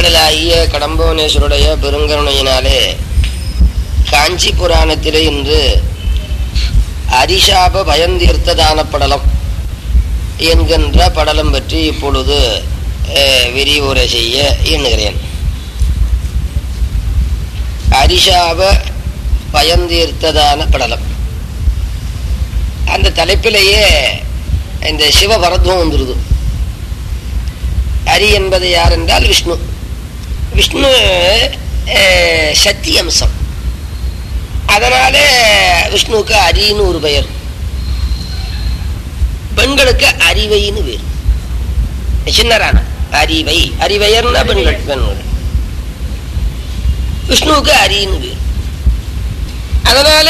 வள்ளலாகிய கடம்பவனேஸ்வருடைய பெருங்கருணையினாலே காஞ்சி புராணத்திலே இன்று அரிசாப பயந்தீர்த்ததான படலம் என்கின்ற படலம் பற்றி இப்பொழுது அஹ், விரிவுரை செய்ய எண்ணுகிறேன் அரிசாப பயந்தீர்த்ததான படலம் அந்த தலைப்பிலேயே இந்த சிவபரத்வம் வந்துருது ஹரி என்பது யார் என்றால் விஷ்ணு விஷ்ணு அஹ், சக்தி அம்சம் அதனாலே விஷ்ணுவுக்கு அரின்னு ஒரு பெயர் பெண்களுக்கு அறிவைன்னு பேர் சின்னரான அறிவை அறிவையர்னா பெண்கள் பெண்கள் விஷ்ணுவுக்கு அரின்னு பேர் அதனால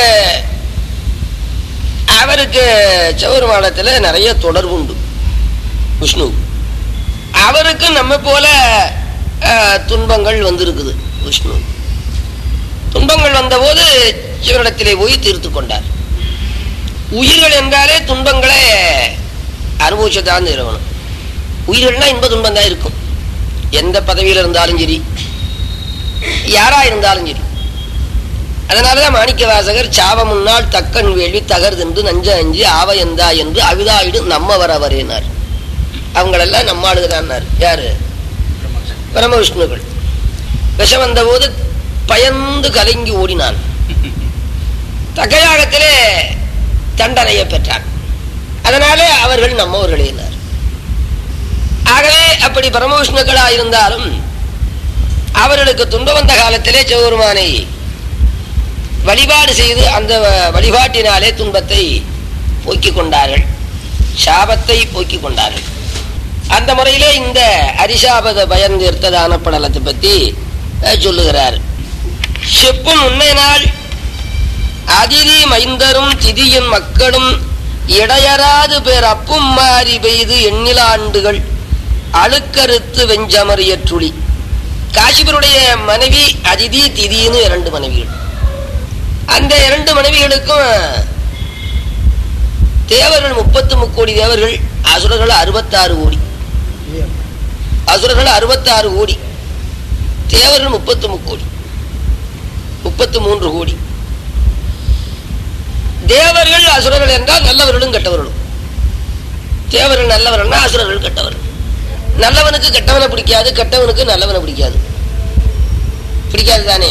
அவருக்கு சௌரமானத்தில் நிறைய தொடர்பு உண்டு விஷ்ணு அவருக்கு நம்ம போல அஹ், துன்பங்கள் வந்திருக்குது விஷ்ணு துன்பங்கள் வந்தபோது சிவனிடத்திலே போய் தீர்த்து கொண்டார் உயிர்கள் என்றாலே துன்பங்களை அனுபவிச்சுதான் இருக்கணும் உயிர்கள்னா இன்ப துன்பம் தான் இருக்கும் எந்த பதவியில் இருந்தாலும் சரி யாரா இருந்தாலும் சரி அதனாலதான் மாணிக்க வாசகர் சாவ முன்னால் தக்கன் வேள்வி தகர்தென்று நஞ்ச அஞ்சு ஆவ எந்தா என்று அவிதாயிடு நம்ம வரவரேனார் அவங்களெல்லாம் நம்ம ஆளுகிறான்னார் யாரு பரம விஷ்ணுக்கள் விஷம் வந்தபோது பயந்து கலங்கி ஓடினான் தக்கையாகத்திலே தண்டனையை பெற்றான் அதனாலே அவர்கள் நம்மவர்களேனார் ஆகவே அப்படி பரமவிஷ்ணுக்களா இருந்தாலும் அவர்களுக்கு துன்பம் வந்த காலத்திலே சிவபெருமானை வழிபாடு செய்து அந்த வ- வழிபாட்டினாலே துன்பத்தை போக்கிக் கொண்டார்கள் சாபத்தை போக்கிக் கொண்டார்கள் அந்த முறையிலே இந்த அரிசாபத பயன் தீர்த்ததான படலத்தை பற்றி அஹ், சொல்லுகிறார் செப்பும் முன்னை நாள் அதிதி மைந்தரும் திதியின் மக்களும் இடையராது பேர் அப்பும் மாறி பெய்து எண்ணில ஆண்டுகள் அழுக்கறுத்து வெஞ்சமறியற்றுளி காசிபருடைய மனைவி அதிதி திதின்னு இரண்டு மனைவிகள் அந்த இரண்டு மனைவிகளுக்கும் தேவர்கள் முப்பத்து முக்கோடி தேவர்கள் அசுரர்கள் அறுபத்தாறு கோடி அசுரர்கள் அறுபத்தாறு கோடி தேவர்கள் முப்பத்து முக்கோடி முப்பத்து மூன்று கோடி தேவர்கள் அசுரர்கள் என்றால் நல்லவர்களும் கெட்டவர்களும் தேவர்கள் நல்லவர்கள்னா அசுரர்கள் கெட்டவர்கள் நல்லவனுக்கு கெட்டவனை பிடிக்காது கெட்டவனுக்கு நல்லவனை பிடிக்காது பிடிக்காது தானே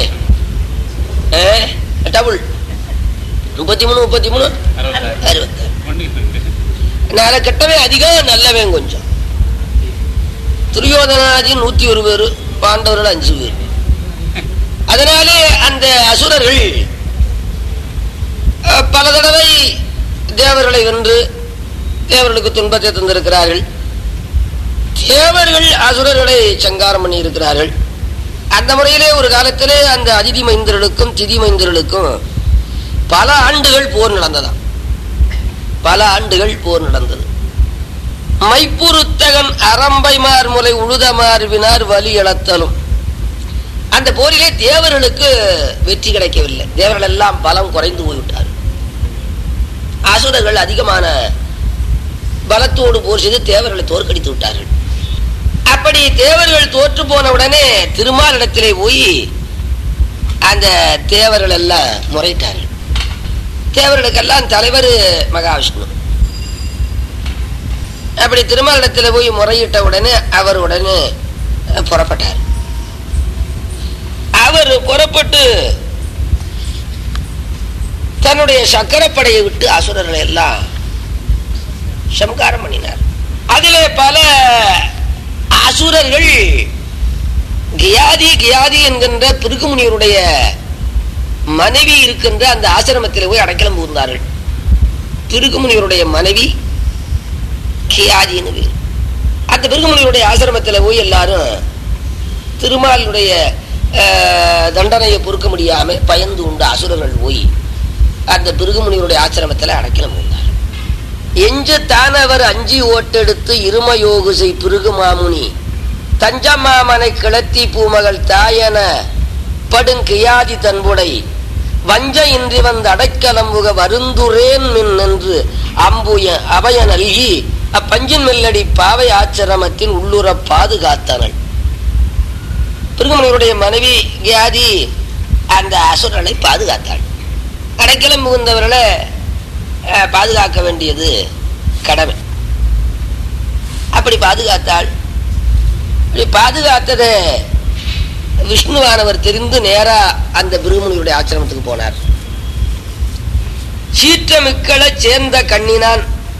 டபுள் முப்பத்தி மூணு முப்பத்தி மூணு அறுபத்தாறு நாளை கெட்டவன் அதிகம் நல்லவன் கொஞ்சம் துரியோதனாதி நூத்தி ஒரு பேர் பாண்டவர்கள் அஞ்சு பேர் அதனாலே அந்த அசுரர்கள் அஹ், பல தடவை தேவர்களை வென்று தேவர்களுக்கு துன்பத்தை தந்திருக்கிறார்கள் தேவர்கள் அசுரர்களை சங்காரம் பண்ணி இருக்கிறார்கள் அந்த முறையிலே ஒரு காலத்திலே அந்த அதிதி மைந்தர்களுக்கும் திதி மைந்தர்களுக்கும் பல ஆண்டுகள் போர் நடந்ததாம் பல ஆண்டுகள் போர் நடந்தது மைப்புருத்தகன் அரம்பைமார் முலை உழுதமார்வினார் வலி இழத்தலும் அந்த போரிலே தேவர்களுக்கு வெற்றி கிடைக்கவில்லை தேவர்கள் எல்லாம் பலம் குறைந்து போய்விட்டார் அசுரர்கள் அதிகமான பலத்தோடு போர் செய்து தேவர்களை தோற்கடித்து விட்டார்கள் அப்படி தேவர்கள் தோற்று போன உடனே திருமாலிடத்திலே போய் அந்த தேவர்கள் எல்லாம் முறையிட்டார்கள் தேவர்களுக்கெல்லாம் தலைவர் மகாவிஷ்ணு அப்படி திருமாலிடத்தில் போய் முறையிட்ட உடனே அவர் உடனே அஹ், புறப்பட்டார் அவர் புறப்பட்டு தன்னுடைய சக்கரப்படையை விட்டு அசுரர்களை எல்லாம் சம்காரம் பண்ணினார் அதிலே பல அசுரர்கள் கியாதி கியாதி என்கின்ற பிருகுமுனியருடைய மனைவி இருக்கின்ற அந்த ஆசிரமத்தில் போய் அடைக்கலம் புகுந்தார்கள் பிருகுமுனியருடைய மனைவி கியாதின்னு பேர் அந்த பிருகுமுனியருடைய ஆசிரமத்தில் போய் எல்லாரும் திருமாலினுடைய அஹ், தண்டனையை பொறுக்க முடியாம பயந்து உண்ட அசுரர்கள் போய் அந்த பிருகுமுனியருடைய ஆசிரமத்தில் அடைக்கலம் புகுந்தார்கள் எஞ்சு தானவர் அஞ்சி ஓட்டெடுத்து இருமயோகுசை பிருகு மாமுனி தஞ்சமாமனை கிளத்தி பூமகள் தாயன படுங்கியாதி தன்புடை வஞ்ச இன்றி வந்த அடைக்கலம்புக வருந்துரேன் மின் என்று அம்புய அபய நல்கி அப்பஞ்சின் மெல்லடி பாவை ஆச்சிரமத்தின் உள்ளுற பாதுகாத்தனள் பிருகுமுனிவருடைய மனைவி வியாதி அந்த அசுரனை பாதுகாத்தாள் அடைக்கலம் புகுந்தவர்களை அஹ், பாதுகாக்க வேண்டியது கடமை அப்படி பாதுகாத்தாள் இப்படி பாதுகாத்ததை விஷ்ணுவானவர் தெரிந்து நேரா அந்த பிருகுமுனியுடைய ஆசிரமத்துக்கு போனார் சீற்றமிக்களை சேர்ந்த கண்ணினான்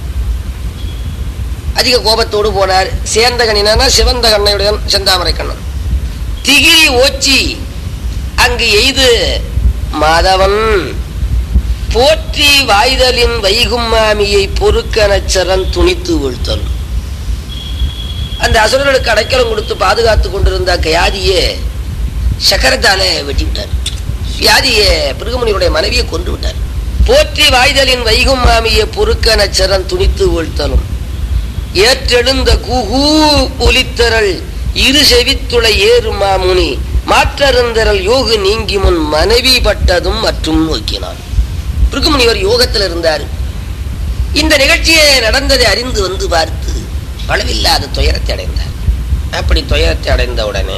அதிக கோபத்தோடு போனார் சேர்ந்த கண்ணினானா சிவந்த கண்ணையுடன் செந்தாமரை கண்ணன் திகிரி ஓச்சி அங்கு எய்து மாதவன் போற்றி வாய்தலின் வைகும் மாமியை பொறுக்கனச் சரண் துணித்து வீழ்த்தல் அந்த அசுரர்களுக்கு அடைக்கலம் கொடுத்து பாதுகாத்துக் கொண்டிருந்த கயாதியே சக்கரத்தாலே வெட்டி விட்டார் வியாதியை பிருகுமணியுடைய மனைவியை கொண்டு விட்டார் போற்றி வாய்தலின் வைகும் மாமியை பொறுக்கன சரண் துணித்து வீழ்த்தலும் ஏற்றெழுந்த குகூ ஒலித்தரல் இரு செவித்துளை ஏறு மாமுனி மாற்றருந்தரல் யோகு நீங்கி முன் மனைவி பட்டதும் மற்றும் நோக்கினான் பிருகுமுனிவர் யோகத்தில் இருந்தார் இந்த நிகழ்ச்சியை நடந்ததை அறிந்து வந்து பார்த்து அளவில்லாத துயரத்தை அடைந்தார் அப்படி துயரத்தை அடைந்த உடனே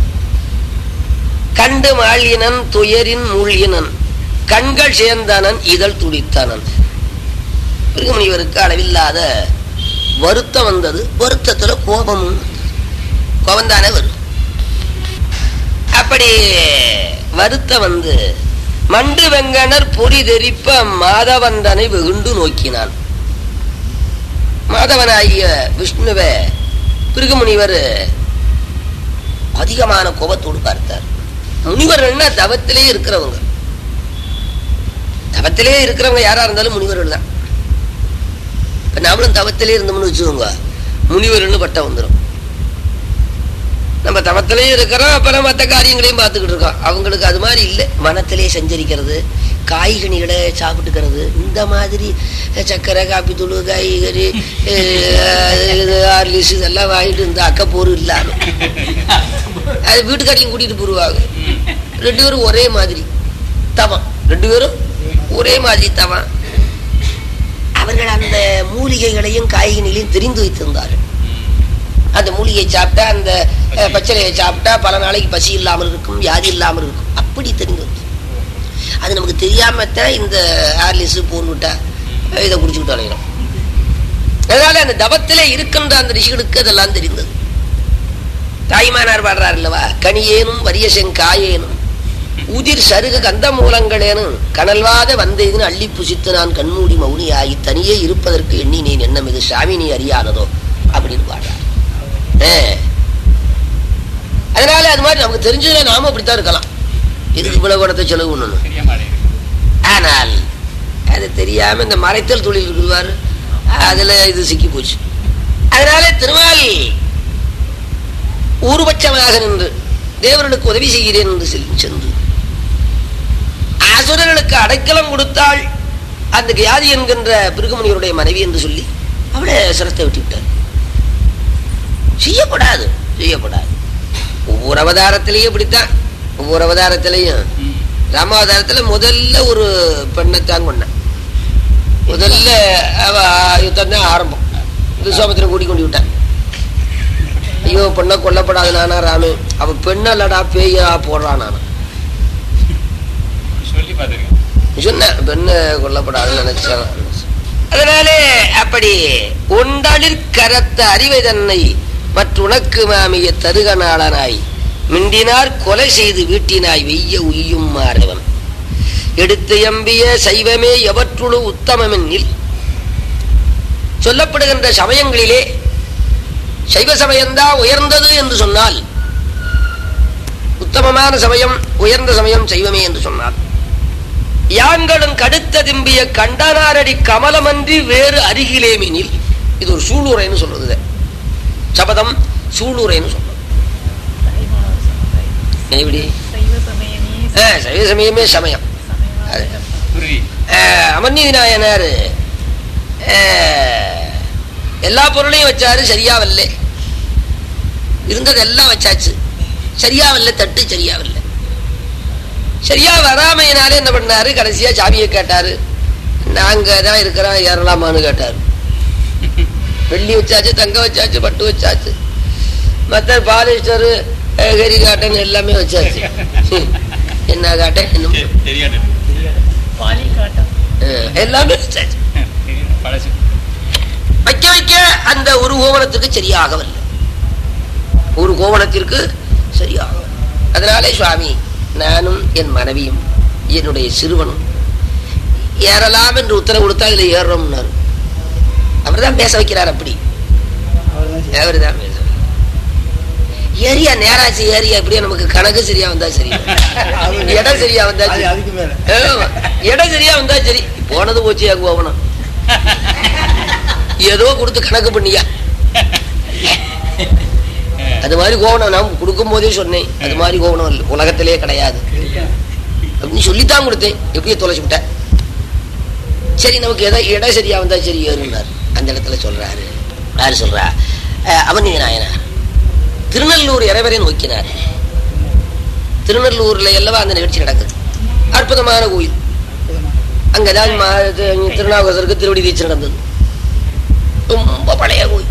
கண்டு மாழினன் துயரின் மூழ்கினன் கண்கள் சேர்ந்தனன் இதழ் துடித்தனன் பிருகுமுனிவருக்கு அளவில்லாத வருத்தம் வந்தது வருத்தத்துல கோபமும் வந்தது. கோபம் தானே வரும் அப்படி வருத்தம் வந்து மண்டு வெங்கனர் பொறி தெரிப்ப மாதவந்தனை வெகுண்டு நோக்கினான் மாதவனாகிய விஷ்ணுவை பிருகுமுனிவர் அதிகமான கோபத்தோடு பார்த்தார் முனிவர்கள்னா தவத்திலே இருக்கிறவங்க தவத்திலே இருக்கிறவங்க யாரா இருந்தாலும் முனிவர்கள் தான் இப்ப நாமளும் தவத்திலே இருந்தோம்னு வச்சுக்கோங்க முனிவர்கள்னு பட்டம் வந்துடும் நம்ம தவத்திலேயே இருக்கிறோம் அப்புறம் மற்ற காரியங்களையும் பார்த்துக்கிட்டு இருக்கோம் அவங்களுக்கு அது மாதிரி இல்லை வனத்திலே சஞ்சரிக்கிறது காய்கனிகளை சாப்பிட்டுக்கிறது இந்த மாதிரி சக்கரை காப்பி தூள் காய்கறி ஆர்லிஸ் இதெல்லாம் வாங்கிட்டு இந்த அக்கப்போர் இல்லாம அது வீட்டுக்காரையும் கூட்டிட்டு போடுவாங்க ரெண்டு பேரும் ஒரே மாதிரி தவம் ரெண்டு பேரும் ஒரே மாதிரி தவம் அவர்கள் அந்த மூலிகைகளையும் காய்கனிகளையும் தெரிந்து வைத்திருந்தார்கள் அந்த மூலிகை சாப்பிட்டா அந்த அஹ், பச்சிலையை சாப்பிட்டா பல நாளைக்கு பசி இல்லாமல் இருக்கும் வியாதி இல்லாமல் இருக்கும் அப்படி தெரிந்து வந்து அது நமக்கு தெரியாம தான் இந்த ஹார்லிஸ் போன்விட்டா இதை குடிச்சுக்கிட்டு அலைகிறோம் அதனால அந்த தவத்திலே இருக்கின்ற அந்த ரிஷிகளுக்கு அதெல்லாம் தெரிந்தது தாய்மானார் பாடுறார் அல்லவா கனியேனும் வரிய செங்காயேனும் உதிர் சருகு கந்த மூலங்களேனும் கனல்வாத வந்தேதுன்னு அள்ளி புசித்து நான் கண்மூடி மௌனியாகி தனியே இருப்பதற்கு எண்ணினேன் என்ன மிகு சாமி நீ அறியாததோ அப்படின்னு பாடுறார் ஆ. அதனால அது மாதிரி நமக்கு தெரிஞ்சதுல நாம அப்படித்தான் இருக்கலாம் இதுக்கு இவ்வளவு பணத்தை செலவு பண்ணணும் தெரிய மாட்டேங்குது ஆனால் அது தெரியாம இந்த மறைத்தல் தொழில் இருக்குவாரு அதுல இது சிக்கி போச்சு அதனால திருமால் ஊர்பட்சமாக நின்று தேவர்களுக்கு உதவி செய்கிறேன் என்று செல்~ சென்று அசுரர்களுக்கு அடைக்கலம் கொடுத்தாள் அந்த கியாதி என்கின்ற பிருகுமணியருடைய மனைவி என்று சொல்லி அவளை சிரத்தை விட்டு விட்டார் செய்யப்படாது செய்யப்படாது ஒவ்வொரு அவதாரத்திலையும் இப்படித்தான் ஒவ்வொரு அவதாரத்திலையும் ம். ராமாவதாரத்துல முதல்ல ஒரு பெண்ணைத்தான் கொண்டான் முதல்ல அவ யுத்தம் தான் ஆரம்பம் விஸ்வாமித்திரன் கூடி கொண்டு விட்டான் ஐயோ பெண்ணை கொல்லப்படாது நானா ராமு அவ பெண்ணல்லடா பேயா போடுறான் நானும் சொல்லி பார்த்துருக்கேன் சொன்ன பெண்ணை கொல்லப்படாதுன்னு நினைச்சேன் அதனாலே அப்படி ஒண்டளிர் கரத்த அறிவை தன்னை மற்றுனக்கு மாமிய தருகநாளனாய் மிண்டினார் கொலை செய்து வீட்டினாய் வெய்ய உய்யும் மாறவன் எடுத்து எம்பிய சைவமே எவற்றுளு உத்தமமென்னில் சொல்லப்படுகின்ற சமயங்களிலே சைவ சமயம்தான் உயர்ந்தது என்று சொன்னால் உத்தமமான சமயம் உயர்ந்த சமயம் சைவமே என்று சொன்னார் யாங்களும் கடுத்த திம்பிய கண்டனாரடி கமலமன்றி வேறு அருகிலேமினில் இது ஒரு சூளுரைன்னு சொல்றது இது. சபதம் சூளுரைன்னு சொல்றது எப்படி சைவ சமயமே ஆ, சைவ சமயமே சமயம் சமயவாதம். புரியுது அமர்நீதி நாயனார் எல்லா பொருளையும் வச்சாரு சரியா வரல இருந்ததெல்லாம் வச்சாச்சு சரியா வரல தட்டு சரியா வரல சரியா வராமையினாலே என்ன பண்ணாரு கடைசியா சாவியை கேட்டாரு நாங்க தான் இருக்கிறோம் ஏறலாமான்னு கேட்டாரு வெள்ளி வச்சாச்சு தங்கம் வச்சாச்சு பட்டு வச்சாச்சு மற்ற பாலிஸ்டரு அஹ், கறி காட்டன் எல்லாமே வச்சாச்சு என்ன காட்டன் இன்னும் தெரியாது பாலி காட்டம் அஹ், எல்லாமே வச்சாச்சு பழசு வைக்க வைக்க அந்த ஒரு கோவணத்துக்கு சரியாகவில்லை ஒரு கோவணத்திற்கு சரியாகவில்லை அதனாலே சுவாமி நானும் என் மனைவியும் என்னுடைய சிறுவனும் ஏறலாம் என்று உத்தரவு கொடுத்தா இதுல ஏறுறோம்னாரு அவர் தான் பேச வைக்கிறார் அப்படி அவர் தான் பேச ஏரியா நேராச்சு ஏரியா இப்படியே நமக்கு கணக்கு சரியா வந்தா சரி இடம் சரியா வந்தா சரி அதுக்கு மேல ஆமா. இடம் சரியா வந்தா சரி போனது போச்சு அங்க போகணும் ஏதோ கொடுத்து கணக்கு பண்ணியா அது மாதிரி கோவணம் நான் கொடுக்கும் போதே சொன்னேன் அது மாதிரி கோவணம் இல்ல, உலகத்திலே கிடையாது அப்படின்னு சொல்லித்தான் கொடுத்தேன் எப்படியோ தொலைச்சு விட்டேன் சரி நமக்கு எதோ இடம் சரியா வந்தா சரி ஏறுனார் அந்த இடத்துல சொல்றாரு யாரு சொல்றா அஹ், அவனிதி நாயனார் திருநெல்லூர் இறைவரை நோக்கினார் திருநெல்லூர்ல எல்லவா அந்த நிகழ்ச்சி நடக்குது அற்புதமான கோயில் அங்கதான் மா- இது- திருநாவுக்கரசருக்கு திருவடி தீட்சை நடந்தது ரொம்ப பழைய கோயில்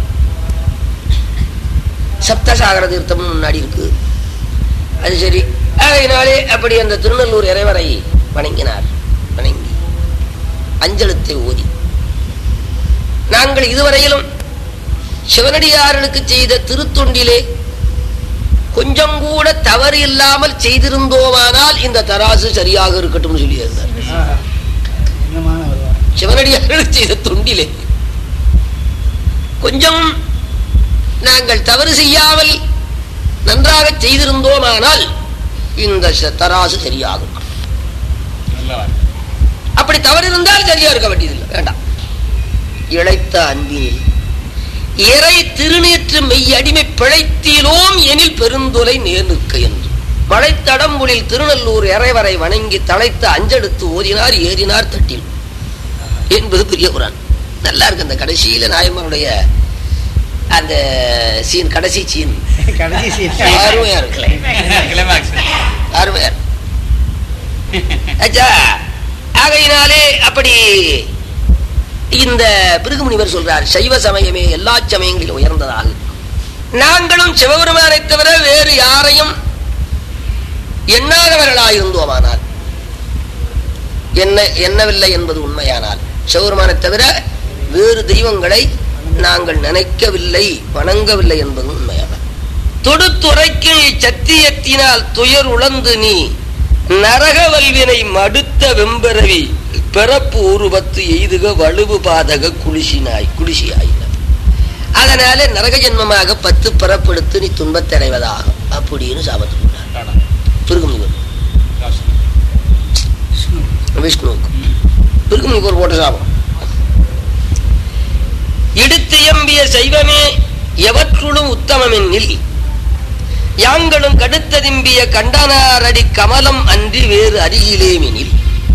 சப்தசாகர தீர்த்தம் முன்னாடி இருக்கு அது சரி அதனாலே அப்படி அந்த திருநெல்லூர் இறைவரை வணங்கினார் வணங்கி அஞ்சலத்தை ஓதி நாங்கள் இதுவரையிலும் சிவனடியார்களுக்கு செய்த திருத்தொண்டிலே கொஞ்சம் கூட தவறு இல்லாமல் செய்திருந்தோமானால் இந்த தராசு சரியாக இருக்கட்டும் சொல்லியிருந்தார் என்னமான வருவார் சிவனடியார்களுக்கு செய்த தொண்டிலே கொஞ்சம் நாங்கள் தவறு செய்யாமல் நன்றாக செய்திருந்தோமானால் இந்த ச- தராசு சரியாகும் நல்லா அப்படி தவறு இருந்தால் சரியா இருக்க வேண்டியதில்லை வேண்டாம் இழைத்த அன்பினில் இறை திருநீற்று மெய் அடிமை பிழைத்தீலோம் எனில் பெருந்தொலை நேர் நிற்க என்று மழைத்தடம்புலில் திருநல்லூர் இறைவரை வணங்கி தலைத்த அஞ்செடுத்து ஓதினார் ஏறினார் தட்டில் என்பது பெரிய குரான் நல்லா இருக்கு அந்த கடைசியில நாயம்மனுடைய அந்த சீன் கடைசி சீன் கடைசி சீன் அருமையா இருக்குல்ல கிளைமாக்ஸ் அருமையா இருக்கு. ஆச்சா ஆகையினாலே அப்படி இந்த பிருகுமுனிவர் சொல்றார் சைவ சமயமே எல்லா சமயங்களிலும் உயர்ந்ததாக நாங்களும் சிவபெருமானை தவிர வேறு யாரையும் எண்ணாதவர்களாயிருந்தோமானால் என்ன எண்ணவில்லை என்பது உண்மையானால் சிவபெருமானை தவிர வேறு தெய்வங்களை நாங்கள் நினைக்கவில்லை வணங்கவில்லை என்பது உண்மையானால் தொடுத்துரைக்கு சத்தியத்தினால் துயர் உழந்து நீ நரகவல்வினை மடுத்த வெம்பரவி பிறப்பு உருவத்து எய்துக வலுவு பாதக குளிசினாய் குளிசியாயின அதனால நரக ஜென்மமாக பத்து பிறப்பெடுத்து நீ துன்பத்தடைவதாகும் அப்படின்னு சாபத்து கொண்டார் பிருகுமுனிவர் விஷ்ணுவுக்கு பிருகுமுனிவர் போட்ட சாபம் இடுத்தியம்பிய சைவமே எவற்றுளும் உத்தமமென்னில் யாங்களும் கடுத்ததிம்பிய கண்டனாரடி கமலம் அன்றி வேறு அருகிலேமெனில்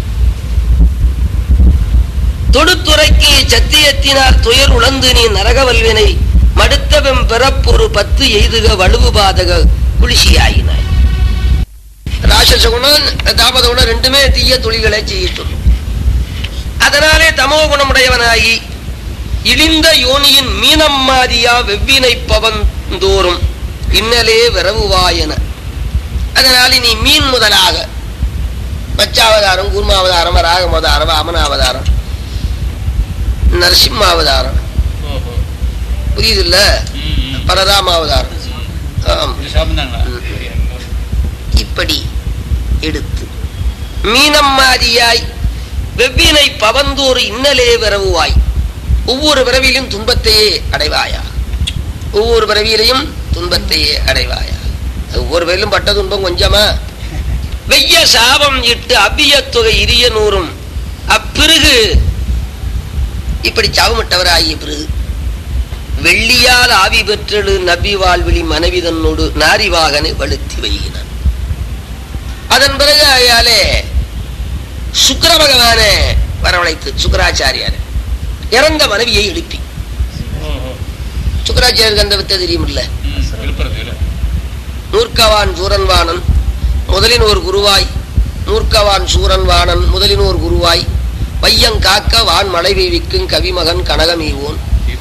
தொடுத்துரைக்கு சத்தியத்தினார் துயர் உழந்து நீ நரகவல்வினை மடுத்தவெம் பிறப்பொரு பத்து எய்துக வலுவு பாதக குளிசியாயினாய் ராட்சச குணம் தாபத குணம் ரெண்டுமே தீய தொழில்களை செய்யட்டும் அதனாலே தமோ குணமுடையவனாகி இழிந்த யோனியின் மீனம்மாதியா வெவ்வினை பவந்தோறும் இன்னலே விரவுவாயன அதனால நீ மீன் முதலாக பச்சாவதாரம் கூர்மாவதாரம் ராகமவதாரம் அமனாவதாரம் நரசிம்மாவதாரம் ஓஹோ புரியுது இல்ல ம் பலராமாவதாரம் ஆம். இது சாப்பிட்டாங்களா இப்படி எடுத்து மீனம்மாதியாய் வெவ்வினை பவந்தோறு இன்னலே விரவுவாய் ஒவ்வொரு பிறவியிலும் துன்பத்தையே அடைவாயா ஒவ்வொரு பிறவியிலையும் துன்பத்தையே அடைவாயா ஒவ்வொரு பிறவிலும் பட்ட துன்பம் கொஞ்சமா வெய்ய சாபம் இட்டு அவ்விய தொகை இரிய நூறும் அப்பிறகு இப்படி சாபமிட்டவராகிய பிறகு வெள்ளியால் ஆவி பெற்றெழு நபி வாழ்விழி மனைவி தன்னோடு நாரிவாகனை வலுத்தி வைகினான் அதன் பிறகு அயாலே சுக்கர பகவானை வரவழைத்து சுக்கராச்சாரியார் இறந்த மனைவியை எழுப்பி ஓஹோ சுக்கராச்சாரியருக்கு அந்த வித்தை தெரியுமில்ல ம் விழுப்புரத்தில் நூற்கவான் சூரன்வாணன் முதலின் ஒரு குருவாய் நூற்கவான் சூரன்வாணன் முதலின் ஒரு குருவாய் வையங் காக்க வான் மழை பெய்விக்கும் கவிமகன் கனகமீவோன் தீர்க்கவா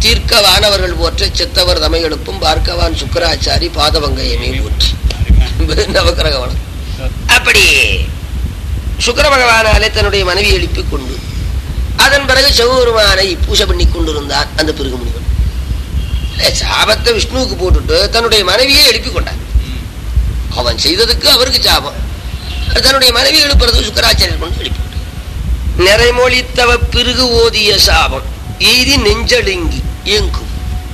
தீர்க்க வானவர்கள் போற்ற செத்தவர் தமை எழுப்பும் பார்க்கவான் சுக்கராச்சாரி பாதவங்கயமே போற்றி நவக்கிரகவனம் அப்படி சுக்கர பகவானாலே தன்னுடைய மனைவி எழுப்பிக் கொண்டு அதன் பிறகு சிவபெருமானை பூஜை பண்ணி கொண்டிருந்தான் அந்த பிறகு முனிவன் இல்ல, சாபத்தை விஷ்ணுவுக்கு போட்டுட்டு தன்னுடைய மனைவியை எழுப்பிக் கொண்டான் அவன் செய்ததுக்கு அவருக்கு சாபம் தன்னுடைய மனைவி எழுப்புறது சுக்கராச்சாரியர் கொண்டு எழுப்பி நிறைமொழித்தவ பிறகு ஓதிய சாபம் எய்தி நெஞ்சடுங்கி ஏங்கும்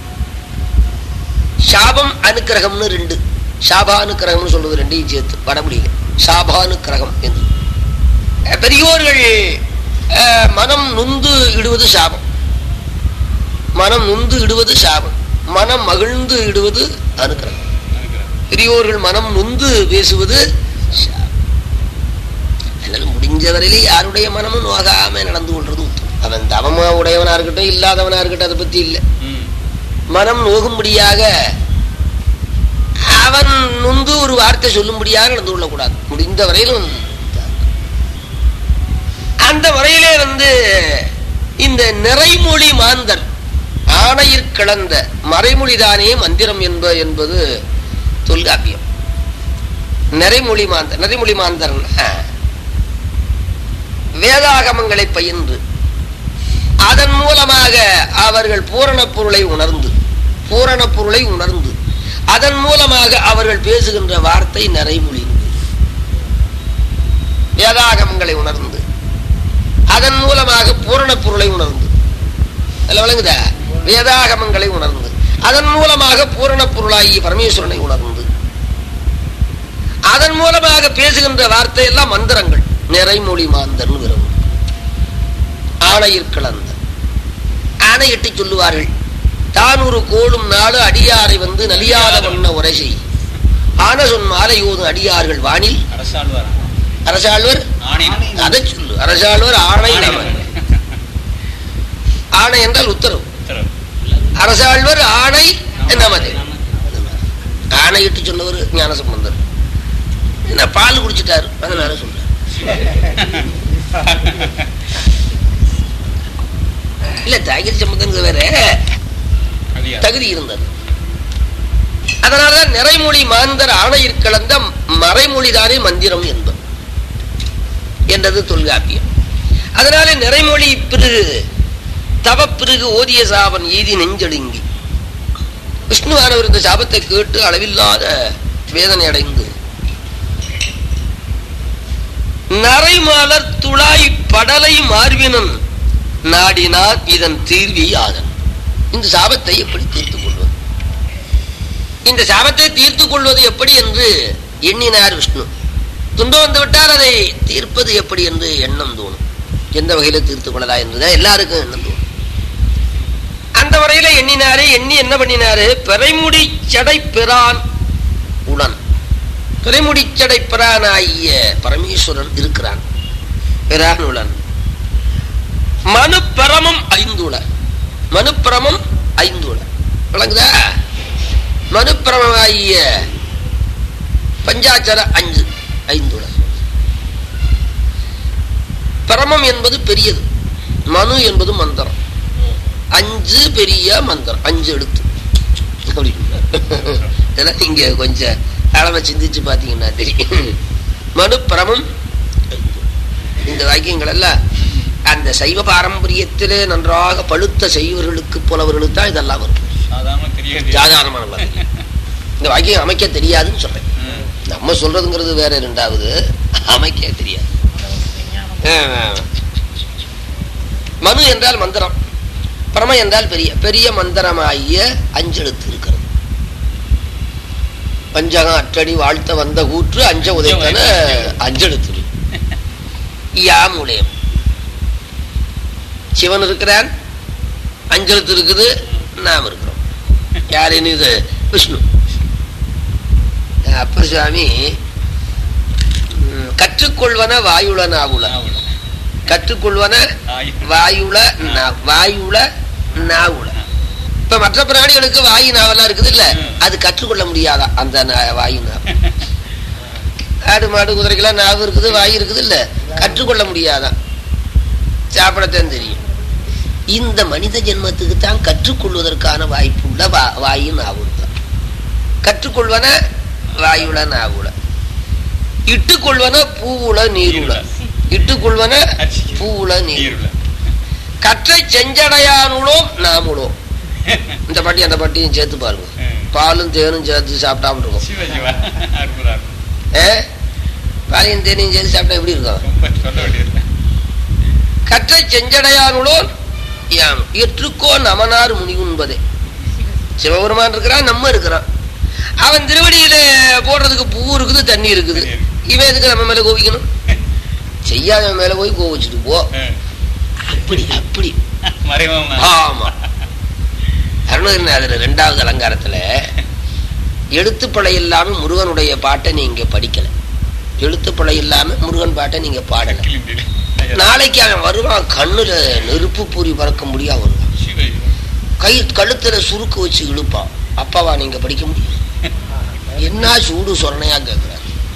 சாபம் அனுக்கிரகம்னு ரெண்டு சாபானுக்கிரகம்னு சொல்றது ரெண்டையும் சேர்த்து வடமொழியில சாபானுக்கிரகம் என்று அஹ் பெரியோர்கள் அஹ், மனம் நொந்து இடுவது சாபம் மனம் நொந்து இடுவது சாபம் மனம் மகிழ்ந்து இடுவது அனுக்கிரகம் பெரியோர்கள் மனம் நொந்து பேசுவது சாபம் அதனால முடிஞ்ச வரையிலே யாருடைய மனமும் நோகாம நடந்து கொள்றது உத்தமம் அவன் தவமா உடையவனா இருக்கட்டும் இல்லாதவனா இருக்கட்டும் அதை பத்தி இல்லை மனம் நோகும்படியாக அவன் நொந்து ஒரு வார்த்தை சொல்லும்படியாக நடந்து கொள்ளக்கூடாது முடிந்த வரையிலும் அந்த முறையிலே வந்து இந்த நிறைமொழி மாந்தர் ஆணையிற் கிளந்த மறைமொழிதானே மந்திரம் என்ப என்பது தொல்காப்பியம் நிறைமொழி மாந்தர் நிறைமொழி மாந்தர்னா வேதாகமங்களை பயின்று அதன் மூலமாக அவர்கள் பூரண பொருளை உணர்ந்து பூரண பொருளை உணர்ந்து அதன் மூலமாக அவர்கள் பேசுகின்ற வார்த்தை நிறைமொழி வேதாகமங்களை உணர்ந்து அதன் மூலமாக பூரண பொருளை உணர்ந்து அதுல விளங்குதா வேதாகமங்களை உணர்ந்து அதன் மூலமாக பூரண பொருளாகிய பரமேஸ்வரனை உணர்ந்து அதன் மூலமாக பேசுகின்ற வார்த்தை எல்லாம் மந்திரங்கள் நிறைமொழி மாந்தர்னு விரும்பும் ஆணையிற் கலந்த ஆணையிட்டு சொல்லுவார்கள் தான் ஒரு கோடும் நாடு அடியாரை வந்து நலியாத வண்ண உரை செய் ஆன சொன் மாலையோதும் அடியார்கள் வானில் அரசாழ்வார் அரசாழ்வர் ஆணை அதை சொல்லு அரசாழ்வர் ஆணை நம ஆணை என்றால் உத்தரவு உத்தரவு அரசாழ்வர் ஆணை நமது ஆணையிட்டு சொன்னவர் ஞானசம்பந்தர் என்ன பால் குடிச்சிட்டாரு அதனால சொல்றேன் இல்ல தாகிர் சம்பந்தன் வேற அதிகாரம் தகுதி இருந்தது அதனாலதான் நிறைமொழி மாந்தர் ஆணையிற் கலந்த மறைமொழிதானே மந்திரம் என்பது என்றது தொல்காப்பியம் அதனால நிறைமொழி பிறகு தவப்பிறகு ஓதிய சாபன் எய்தி நெஞ்சடுங்கி விஷ்ணுவானவர் இந்த சாபத்தை கேட்டு அளவில்லாத வேதனை அடைந்து நரைமலர் துளாய் படலை மார்பினன் நாடினான் இதன் தீர்வியாதன் இந்த சாபத்தை எப்படி தீர்த்துக் கொள்வது இந்த சாபத்தை தீர்த்துக் கொள்வது எப்படி என்று எண்ணினார் விஷ்ணு துன்பம் வந்து விட்டால் அதை தீர்ப்பது எப்படி என்று எண்ணம் தோணும் எந்த வகையில தீர்த்துக் கொள்ளலாம் என்றுதான் எல்லாருக்கும் எண்ணம் தோணும் அந்த வரையில எண்ணினாரு எண்ணி என்ன பண்ணினாரு பிறைமுடி சடை பிரான் உடன் பிறைமுடி சடை பிரானாகிய பரமேஸ்வரன் இருக்கிறான் பிரான் உடன் மனு பரமம் ஐந்துள மனுப்பிரமம் ஐந்துள விளங்குதா மனுப்பிரமாகிய பஞ்சாச்சர அஞ்சு ஐந்துள பிரமம் என்பது பெரியது மனு என்பது மந்திரம் அஞ்சு பெரிய மந்திரம் அஞ்சு எழுத்து அப்படி இதெல்லாம் நீங்க கொஞ்சம் அளவை சிந்திச்சு பாத்தீங்கன்னா தெரியும் மனுப்பிரமம் இந்த வாக்கியங்கள் எல்லாம் அந்த சைவ பாரம்பரியத்திலே நன்றாக பழுத்த செய்வர்களுக்கு புலவர்களுக்கு தான் இதெல்லாம் வரும் சாதாரண தெரியாது சாதாரணமான வாக்கியம். இந்த வாக்கியம் அமைக்க தெரியாதுன்னு சொல்றேன் ம். நம்ம சொல்றதுங்கிறது வேற ரெண்டாவது அமைக்க தெரியாது ஆமா. மனு என்றால் மந்திரம் பிரம என்றால் பெரிய பெரிய மந்திரமாகிய அஞ்செழுத்து இருக்கிறது பஞ்சகம் அற்றடி வாழ்த்த வந்த கூற்று அஞ்ச உதைத்தன அஞ்செழுத்து யாமுடையம் சிவன் இருக்கிறான் அஞ்செழுத்து இருக்குது நாம் இருக்கிறோம் யாருன்னு இது விஷ்ணு அப்பர் சுவாமி ம், கற்றுக்கொள்வன வாயுள நாவுல ஆவலம். கற்றுக்கொள்வன ஆய். வாயுள நா- வாயுள நாவுல இப்ப மற்ற பிராணிகளுக்கு வாயு நாவெல்லாம் இருக்குது இல்ல ம். அது கற்றுக்கொள்ள முடியாதா அந்த நா- வாயு நாவ் ஆடு மாடு குதிரைக்கெல்லாம் நாவு இருக்குது வாயு இருக்குது இல்ல கற்றுக்கொள்ள முடியாதான் சாப்பிடத்தான் தெரியும் இந்த மனித ஜென்மத்துக்கு தான் கற்றுக்கொள்வதற்கான வாய்ப்புள்ள வா வாயு நாவுல கற்றுக்கொள்வன வாயுல நாவுல இட்டுக்கொள்வன பூவுல நீருல இட்டுக்கொள்வன பூவுல நீர் நீருல கற்றை செஞ்சடையானுளோம் நாமுளோம் இந்த பாட்டி அந்த பாட்டியும் சேர்த்து பாருங்க பாலும் தேனும் சேர்த்து சாப்பிட்டாம இருக்கும் சிவ சிவா அற்புதம் அற்புதம். ஏ பாலையும் தேனையும் சேர்த்து சாப்பிட்டா எப்படி இருக்கும் ரொம்ப சொல்ல வேண்டியது கற்றை செஞ்சடையானுளோன் யாம் எற்றுக்கோ நமனார் முனி உண்பதே சிவபெருமான் இருக்கிறான் நம்ம இருக்கிறான் அவன் திருவடியில போடுறதுக்கு பூ இருக்குது தண்ணி இருக்குது இவன் எதுக்கு நம்ம மேல கோவிக்கணும் செய்யாதவன் மேல போய் கோவிச்சுட்டு போ அப்படி அப்படி மறைவம் ஆமா அருணகிரிநாதர் ரெண்டாவது அலங்காரத்துல எழுத்துப்பழை இல்லாம முருகனுடைய பாட்டை நீங்க படிக்கல எழுத்துப்பழை இல்லாம முருகன் பாட்டை நீங்க பாடல நாளைக்கு அவன் வருவான் கண்ணுல நெருப்பு பூரி பறக்க முடியாது வருவான் சிவ சிவா கை கழுத்துல சுருக்கு வச்சு இழுப்பான் அப்பாவா நீங்க படிக்க முடியும் என்ன சூடு சொரணையா கேக்குறாரு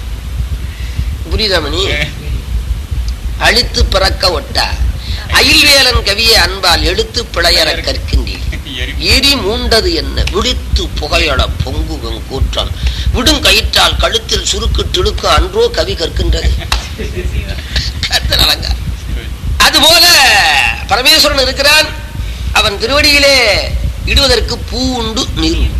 புரியுதா மணி அழித்து பிறக்க ஒட்டா அயில்வேலன் கவிய அன்பால் எழுத்து பிழையற கற்கின்றீர் எரி எரி மூண்டது என்ன விழித்து புகையள பொங்குவன் கூற்றம் விடும் கயிற்றால் கழுத்தில் சுருக்கு திழுக்கு அன்றோ கவி கற்கின்றது கர்த்தர் அலங்காரம். அதுபோல பரமேஸ்வரன் இருக்கிறான் அவன் திருவடியிலே இடுவதற்கு பூ உண்டு நீர் உண்டு.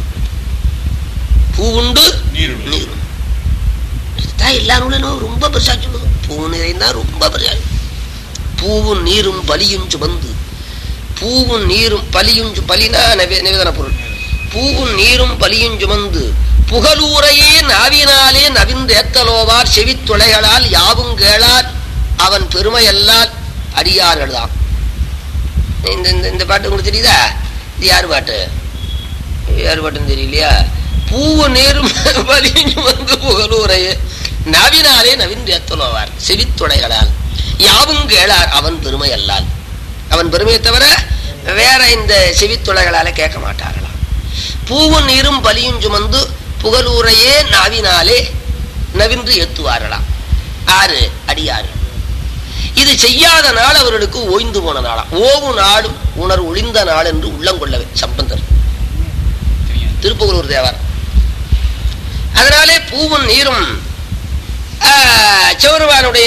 பூ உண்டு நீருள்ள நீர் உண்டு. இதுதான் எல்லா நூலிலும் ரொம்ப பெருசா சொல்லுது பூ நிறைந்தா ரொம்ப பெருசா பூவும் நீரும் பலியும் சுமந்து பூவும் நீரும் பலியும் சு- பலினா நிவே- நிவேதன பொருள் பூவும் நீரும் பலியும் சுமந்து புகழூரையே நாவினாலே நவிந்தேத்தலோவார் செவித்துளைகளால் யாவும் கேளார் அவன் பெருமையல்லால் அடியார்கள்தான் இந்த இந்த இந்த பாட்டு உங்களுக்கு தெரியுதா இது யார் பாட்டு யார் பாட்டுன்னு தெரியலையா பூவு நேரும் வலிஞ்சு வந்து புகழூரையே நவினாலே நவிந்தேத்தலோவார் செவித்துளைகளால் யாவும் கேளார் அவன் பெருமை அல்லால் அவன் பெருமையை தவிர வேற இந்த செவித்துளைகளால கேட்க மாட்டார்களாம் பூவும் நீரும் பலியும் சுமந்து புகழூரையே நாவினாலே நவின்று ஏத்துவார்களாம் ஆறு அடியாறு இது செய்யாத நாள் அவர்களுக்கு ஓய்ந்து போன நாளாம் ஓவு நாளும் உணர் ஒளிந்த நாள் என்று உள்ளம் கொள்ளவே சம்பந்தர் தெரியும் திருப்புகலூர் தேவர் அதனாலே பூவும் நீரும் ஆஹ், சிவபெருமானுடைய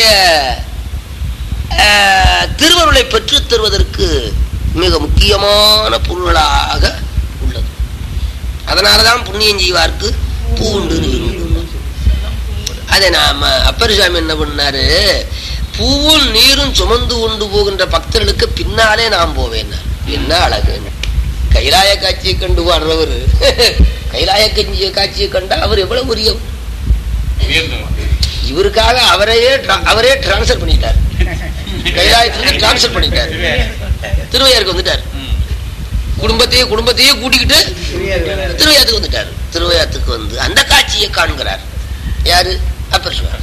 ஆஹ், திருவருளை பெற்றுத் தருவதற்கு மிக முக்கியமான பொருளாக உள்ளது அதனாலதான் புண்ணியம் செய்வார்க்கு பூண்டு நீரும் அதை நாம அப்பரிசாமி என்ன பண்ணாரு பூவும் நீரும் சுமந்து கொண்டு போகின்ற பக்தர்களுக்கு பின்னாலே நான் போவேன் என்ன அழகு கைலாய காட்சியை கண்டு பாடுறவர் கைலாய கஞ்சிய காட்சியை கண்டா அவர் எவ்வளவு பெரிய உயர்ந்தவன் இவருக்காக அவரையே tra- அவரே டிரான்ஸ்ஃபர் பண்ணிட்டார் கைலாயத்திலிருந்து டிரான்ஸ்ஃபர் பண்ணிட்டார் திருவையாருக்கு வந்துட்டார் ம். குடும்பத்தையே குடும்பத்தையே கூட்டிக்கிட்டு தெரியாது வேற. திருவையாத்துக்கு வந்துட்டார் திருவையாத்துக்கு வந்து அந்த காட்சியை காண்கிறார் யாரு அப்பர் சுவாமி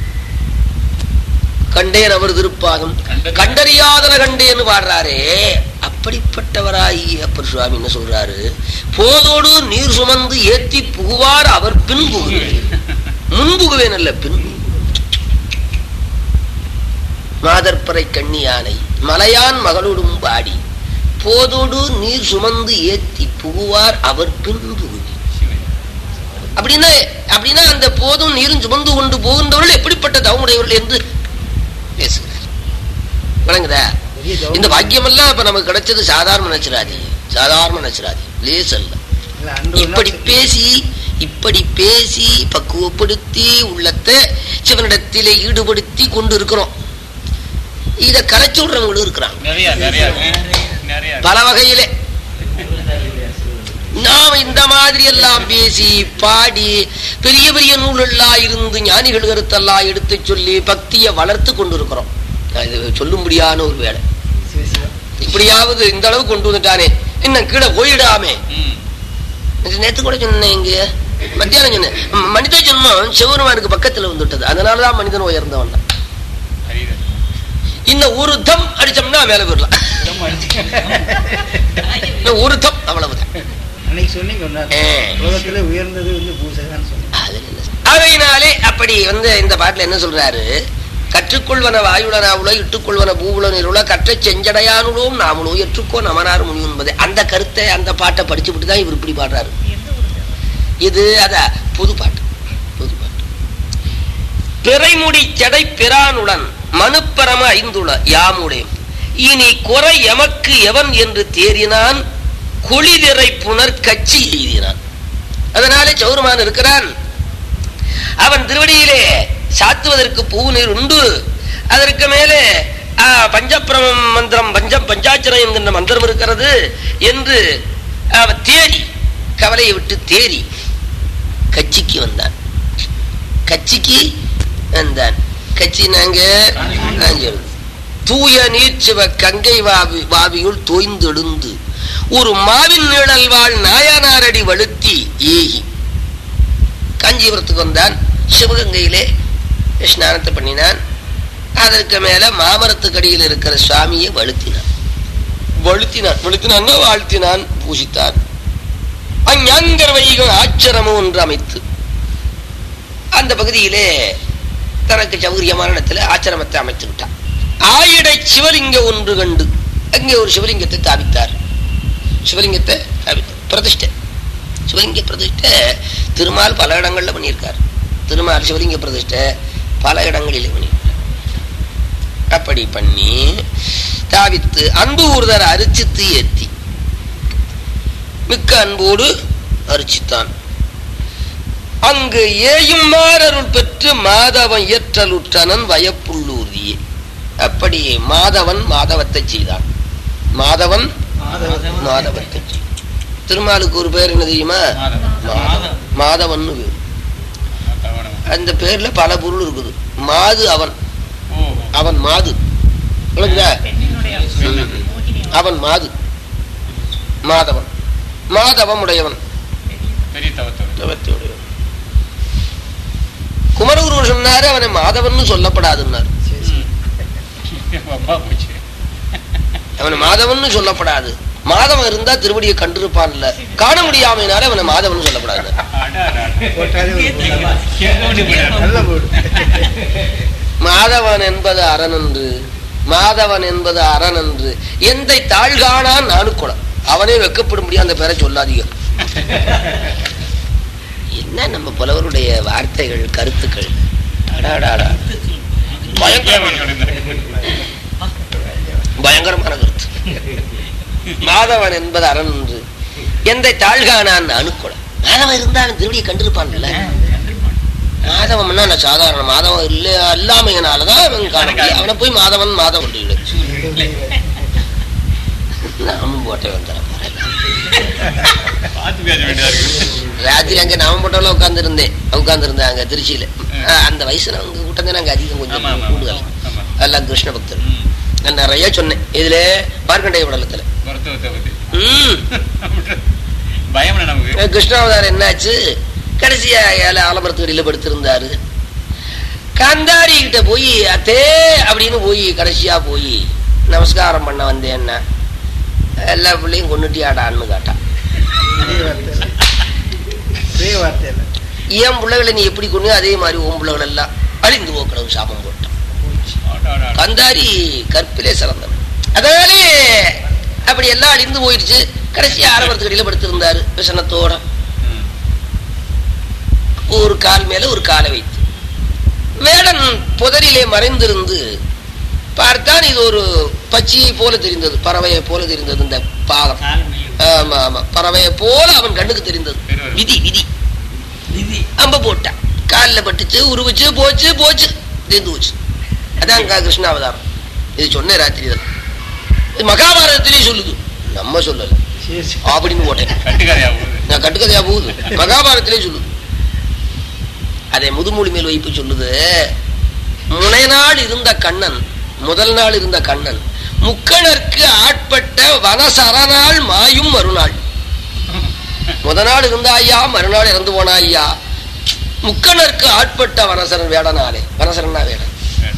கண்டேன் அவர் திருப்பாதம் கண்டறியாதன கண்டேன்னு பாடுறாரே அப்படிப்பட்டவராய் அப்பர் சுவாமி என்ன சொல்றாரு போதோடு நீர் சுமந்து ஏத்தி புகுவார் அவர் பின் புகுவேன் முன் புகுவேன் அல்ல பின் புகுவேன். மாதர்ப்பறை கண்ணி யானை மலையான் மகளோடும் பாடி போதோடு நீர் சுமந்து ஏத்தி புகுவார் அவர் பின் புகுவேன் சிவன் அப்படின்னா அப்படின்னா அந்த போதும் நீரும் சுமந்து கொண்டு போகின்றவர்கள் எப்படிப்பட்ட தவமுடையவர்கள் என்று பேசுகிறார் விளங்குதா பெரிய தவம். இந்த பாக்கியமெல்லாம் இப்ப நமக்கு கிடைச்சது சாதாரண நினைச்சிடாது சாதாரண நினைச்சிடாது லேஸ் அல்ல இல்ல, அன்று ஒரு இப்படி நாள் பேசி இப்படி பேசி பக்குவப்படுத்தி உள்ளத்தை சிவனிடத்திலே ஈடுபடுத்தி கொண்டு இருக்கிறோம் இத கரைச்சு விடுறவங்களும் இருக்கிறாங்க நிறைய நிறைய நிறைய பல வகையிலே நாம் இந்த மாதிரி எல்லாம் பேசி பாடி பெரிய பெரிய நூலெல்லாம் இருந்து ஞானிகள் கருத்தெல்லாம் எடுத்து சொல்லி பக்தியை வளர்த்து கொண்டிருக்கிறோம் இது சொல்லும்படியான ஒரு வேலை சிவ சிவ. இப்படியாவது இந்த அளவு கொண்டு வந்துட்டானே இன்னும் கீழே போயிடாமே ம். நேத்து கூட சொன்னேன் இங்க மத்தியானம் சொன்னேன் ம- மனித ஜென்மம் சிவருமானுக்கு பக்கத்துல வந்துட்டது அதனாலதான் மனிதன் உயர்ந்தவன் தான். ஹரிதர். இன்னும் ஒரு தம் அடிச்சோம்னா மேல போயிடலாம் ரொம்ப அடிச்சு. இன்னும் ஒரு தம் அவ்வளவுதான் அன்னைக்கு சொன்னீங்க ஒரு நாள். ஏ. உலகத்துல உயர்ந்தது வந்து பூசைதான் சொன்னீங்க அதுல என்ன? அவையினாலே அப்படி வந்து இந்த பாட்டுல என்ன சொல்றாரு கற்றுக்கொள்வன வாயுடனாவுல இட்டுக்கொள்வன பூவுலனிலுள்ள கற்றை செஞ்சடையானுளோம் நாமளோ எற்றுக்கோ நமனார் முனி என்பதை அந்த கருத்தை அந்த பாட்டை படிச்சு விட்டு தான் இவர் இப்படி பாடுறாரு எந்த ஊரு தேவன்? இது அத புது பாட்டு புது பாட்டு பிறைமுடி செடை பிரானுடன் மனுப்பரம ஐந்துள யாமுடைய இனி குறை எமக்கு எவன் என்று தேறினான் குளிதிரை புனர் கட்சி எய்தினான் அதனாலே சௌருமான் இருக்கிறான் அவன் திருவடியிலே சாத்துவதற்கு பூ நீர் உண்டு அதற்கு மேலே ஆ, பஞ்சப்பிரம மந்திரம் பஞ்சம் பஞ்சாட்சரம் என்கின்ற மந்திரம் இருக்கிறது என்று அவன் தேறி கவலையை விட்டு தேறி கட்சிக்கு வந்தான் கட்சிக்கு வந்தான் கட்சி நாங்க நாங்கள் தூய நீர்ச்சிவ கங்கை வாவி வாவியுள் தோய்ந்தெழுந்து ஒரு மாவின் நிழல் வாழ் நாயனாரடி வழுத்தி ஏகி காஞ்சிபுரத்துக்கு வந்தான் சிவகங்கையிலே ஸ்நானத்தை பண்ணினான் அதற்கு மேல மாமரத்துக்கடியில் இருக்கிற சுவாமியை வழுத்தினான் வழுத்தினான் வழுத்தினான் வாழ்த்தினான் பூசித்தான் அஞ்ஞாங்கர் வைகள் ஆச்சரமும் ஒன்று அமைத்து அந்த பகுதியிலே தனக்கு சௌகரியமான இடத்துல ஆச்சிரமத்தை அமைத்து விட்டான் ஆயிடை சிவலிங்க ஒன்று கண்டு அங்கே ஒரு சிவலிங்கத்தை தாவித்தார் சிவலிங்கத்தை தாவித்தார் பிரதிஷ்டை சிவலிங்க பிரதிஷ்டை திருமால் பல இடங்கள்ல பண்ணியிருக்கார் திருமால் சிவலிங்க பிரதிஷ்டை பல இடங்களில் பண்ணியிருக்கார் அப்படி பண்ணி தாவித்து அன்பு ஊர்தர் அரிச்சித்து ஏத்தி மிக்க அன்போடு அரிச்சித்தான் அங்கு ஏயும் மாறருள் பெற்று மாதவன் இயற்றலுற்றனன் வயப்புள்ளூர்தியே அப்படி மாதவன் மாதவத்தை செய்தான் மாதவன் மாதவத்தை செய்தான். திருமாலுக்கு ஒரு பேர் என்ன தெரியுமா மாதவன். மாதவன் பேர் தவணம். அந்த பேர்ல பல பொருள் இருக்குது மாது அவன் ஓ அவன் மாது விளங்குதா பெண்ணினுடைய ம். மோகினி அவன் மாது மாதவன் மாதவம் உடையவன் பெரிய தவத்தோடு தவத்தை உடையவன் குமரகுரு சொன்னாரு அவனை மாதவன் சொல்லப்படாதுன்னாரு அப்பா போச்சு அவனை மாதவன் சொல்லப்படாது மாதவன் இருந்தா திருவடியை கண்டிருப்பான்ல காண முடியாமையினால அவனை மாதவன் சொல்லப்படாது அடா, அடா, அடா. போட்டாலே ஒரு போடு. கேட்கவே முடியாது. நல்ல போடு மாதவன் என்பது அரண் என்று மாதவன் என்பது அரண் என்று எந்தை தாழ்கானான் நானுக்குளம் அவனே வெக்கப்படும்படியா அந்த பேரை சொல்லாதீங்க என்ன நம்ம புலவருடைய வார்த்தைகள் கருத்துக்கள் அடாடாடா பயங்கரமான பயங்கரமான கருத்து மாதவன் என்பது அரண் என்று எந்தை தாழ்கானான் அணுக்குளம் மாதவன் இருந்தா அவன் திருவடியை கண்டிருப்பான்ல மாதவம்னா நான் சாதாரண மாதவன் இல்ல அல்லாமையினாலதான் அவன் காண முடியும் அவனை போய் மாதவன் மாதவன் நாமும் போட்டே வந்துடுறேன் பார்த்து பேச வேண்டியதா இருக்கு ராத்திரி அங்க நாம போட்டோம்ல உட்கார்ந்து இருந்தேன் உட்கார்ந்து இருந்தேன் அங்க திருச்சியில ஆஹ், அந்த வயசுல அவங்க கூட்டம் தான் நாங்க அதிகம் கொஞ்சம் ஆமா, ஆமா, கூடுதல் ஆமா. எல்லாம் கிருஷ்ண பக்தர் ம். நான் நிறைய சொன்னேன் இதுல பார்க்கண்டே படலத்துல மருத்துவத்தை பத்தி ம் பயம் நமக்கு கிருஷ்ணாவதாரம் என்னாச்சு கடைசியா ஏழை ஆலமரத்துக்கடியில படுத்திருந்தாரு காந்தாரி கிட்ட போய் அத்தே அப்படின்னு போய் கடைசியா போய் நமஸ்காரம் பண்ண வந்தேன்னா எல்லா பிள்ளையும் கொண்டுட்டியாடான்னு கேட்டான் பெரிய வார்த்தை இல்லை. பெரிய வார்த்தை இல்லை என் பிள்ளைகளை நீ எப்படி கொண்டு அதே மாதிரி உன் பிள்ளைகள் எல்லாம் அழிந்து போக்கணும் சாபம் போட்டான் ஆடா, ஆடா, ஆடா. கந்தாரி கற்பிலே சிறந்தவன் அதனாலே அப்படி எல்லாம் அழிந்து போயிடுச்சு கடைசியா ஆலமரத்துக்கடியில படுத்திருந்தாரு விசனத்தோட ம். ஒரு கால் மேல ஒரு காலை வைத்து வேடன் புதரிலே மறைந்திருந்து பார்த்தான் இது ஒரு பச்சியை போல தெரிந்தது பறவையை போல தெரிந்தது இந்த பாதம் ஆமா ஆமா பறவையை போல அவன் கண்ணுக்கு தெரிந்தது விதி விதி அம்ப போட்டான் காலில் பட்டுச்சு உருவிச்சு போச்சு போச்சு தீர்ந்து போச்சு அதான் கா- கிருஷ்ணாவதாரம் இது சொன்னேன் ராத்திரி இதெல்லாம். இது மகாபாரதத்திலே சொல்லுது நம்ம சொல்லல சரி சரி அப்படின்னு போட்டேன் கட்டுக்கதையா போகுது நான் கட்டுக்கதையா போகுது மகாபாரத்திலே சொல்லுது அதை முதுமொழி மேல் வைப்பு சொல்லுது முனை நாள் இருந்த கண்ணன் முதல் நாள் இருந்த கண்ணன் முக்கணருக்கு ஆட்பட்ட வனசரநாள் மாயும் மறுநாள் முத நாள் இருந்த ஐயா மறுநாள் இறந்து போனா ஐயா முக்கணருக்கு ஆட்பட்ட வனசரன் வேடனாலே வனசரனா வேடன்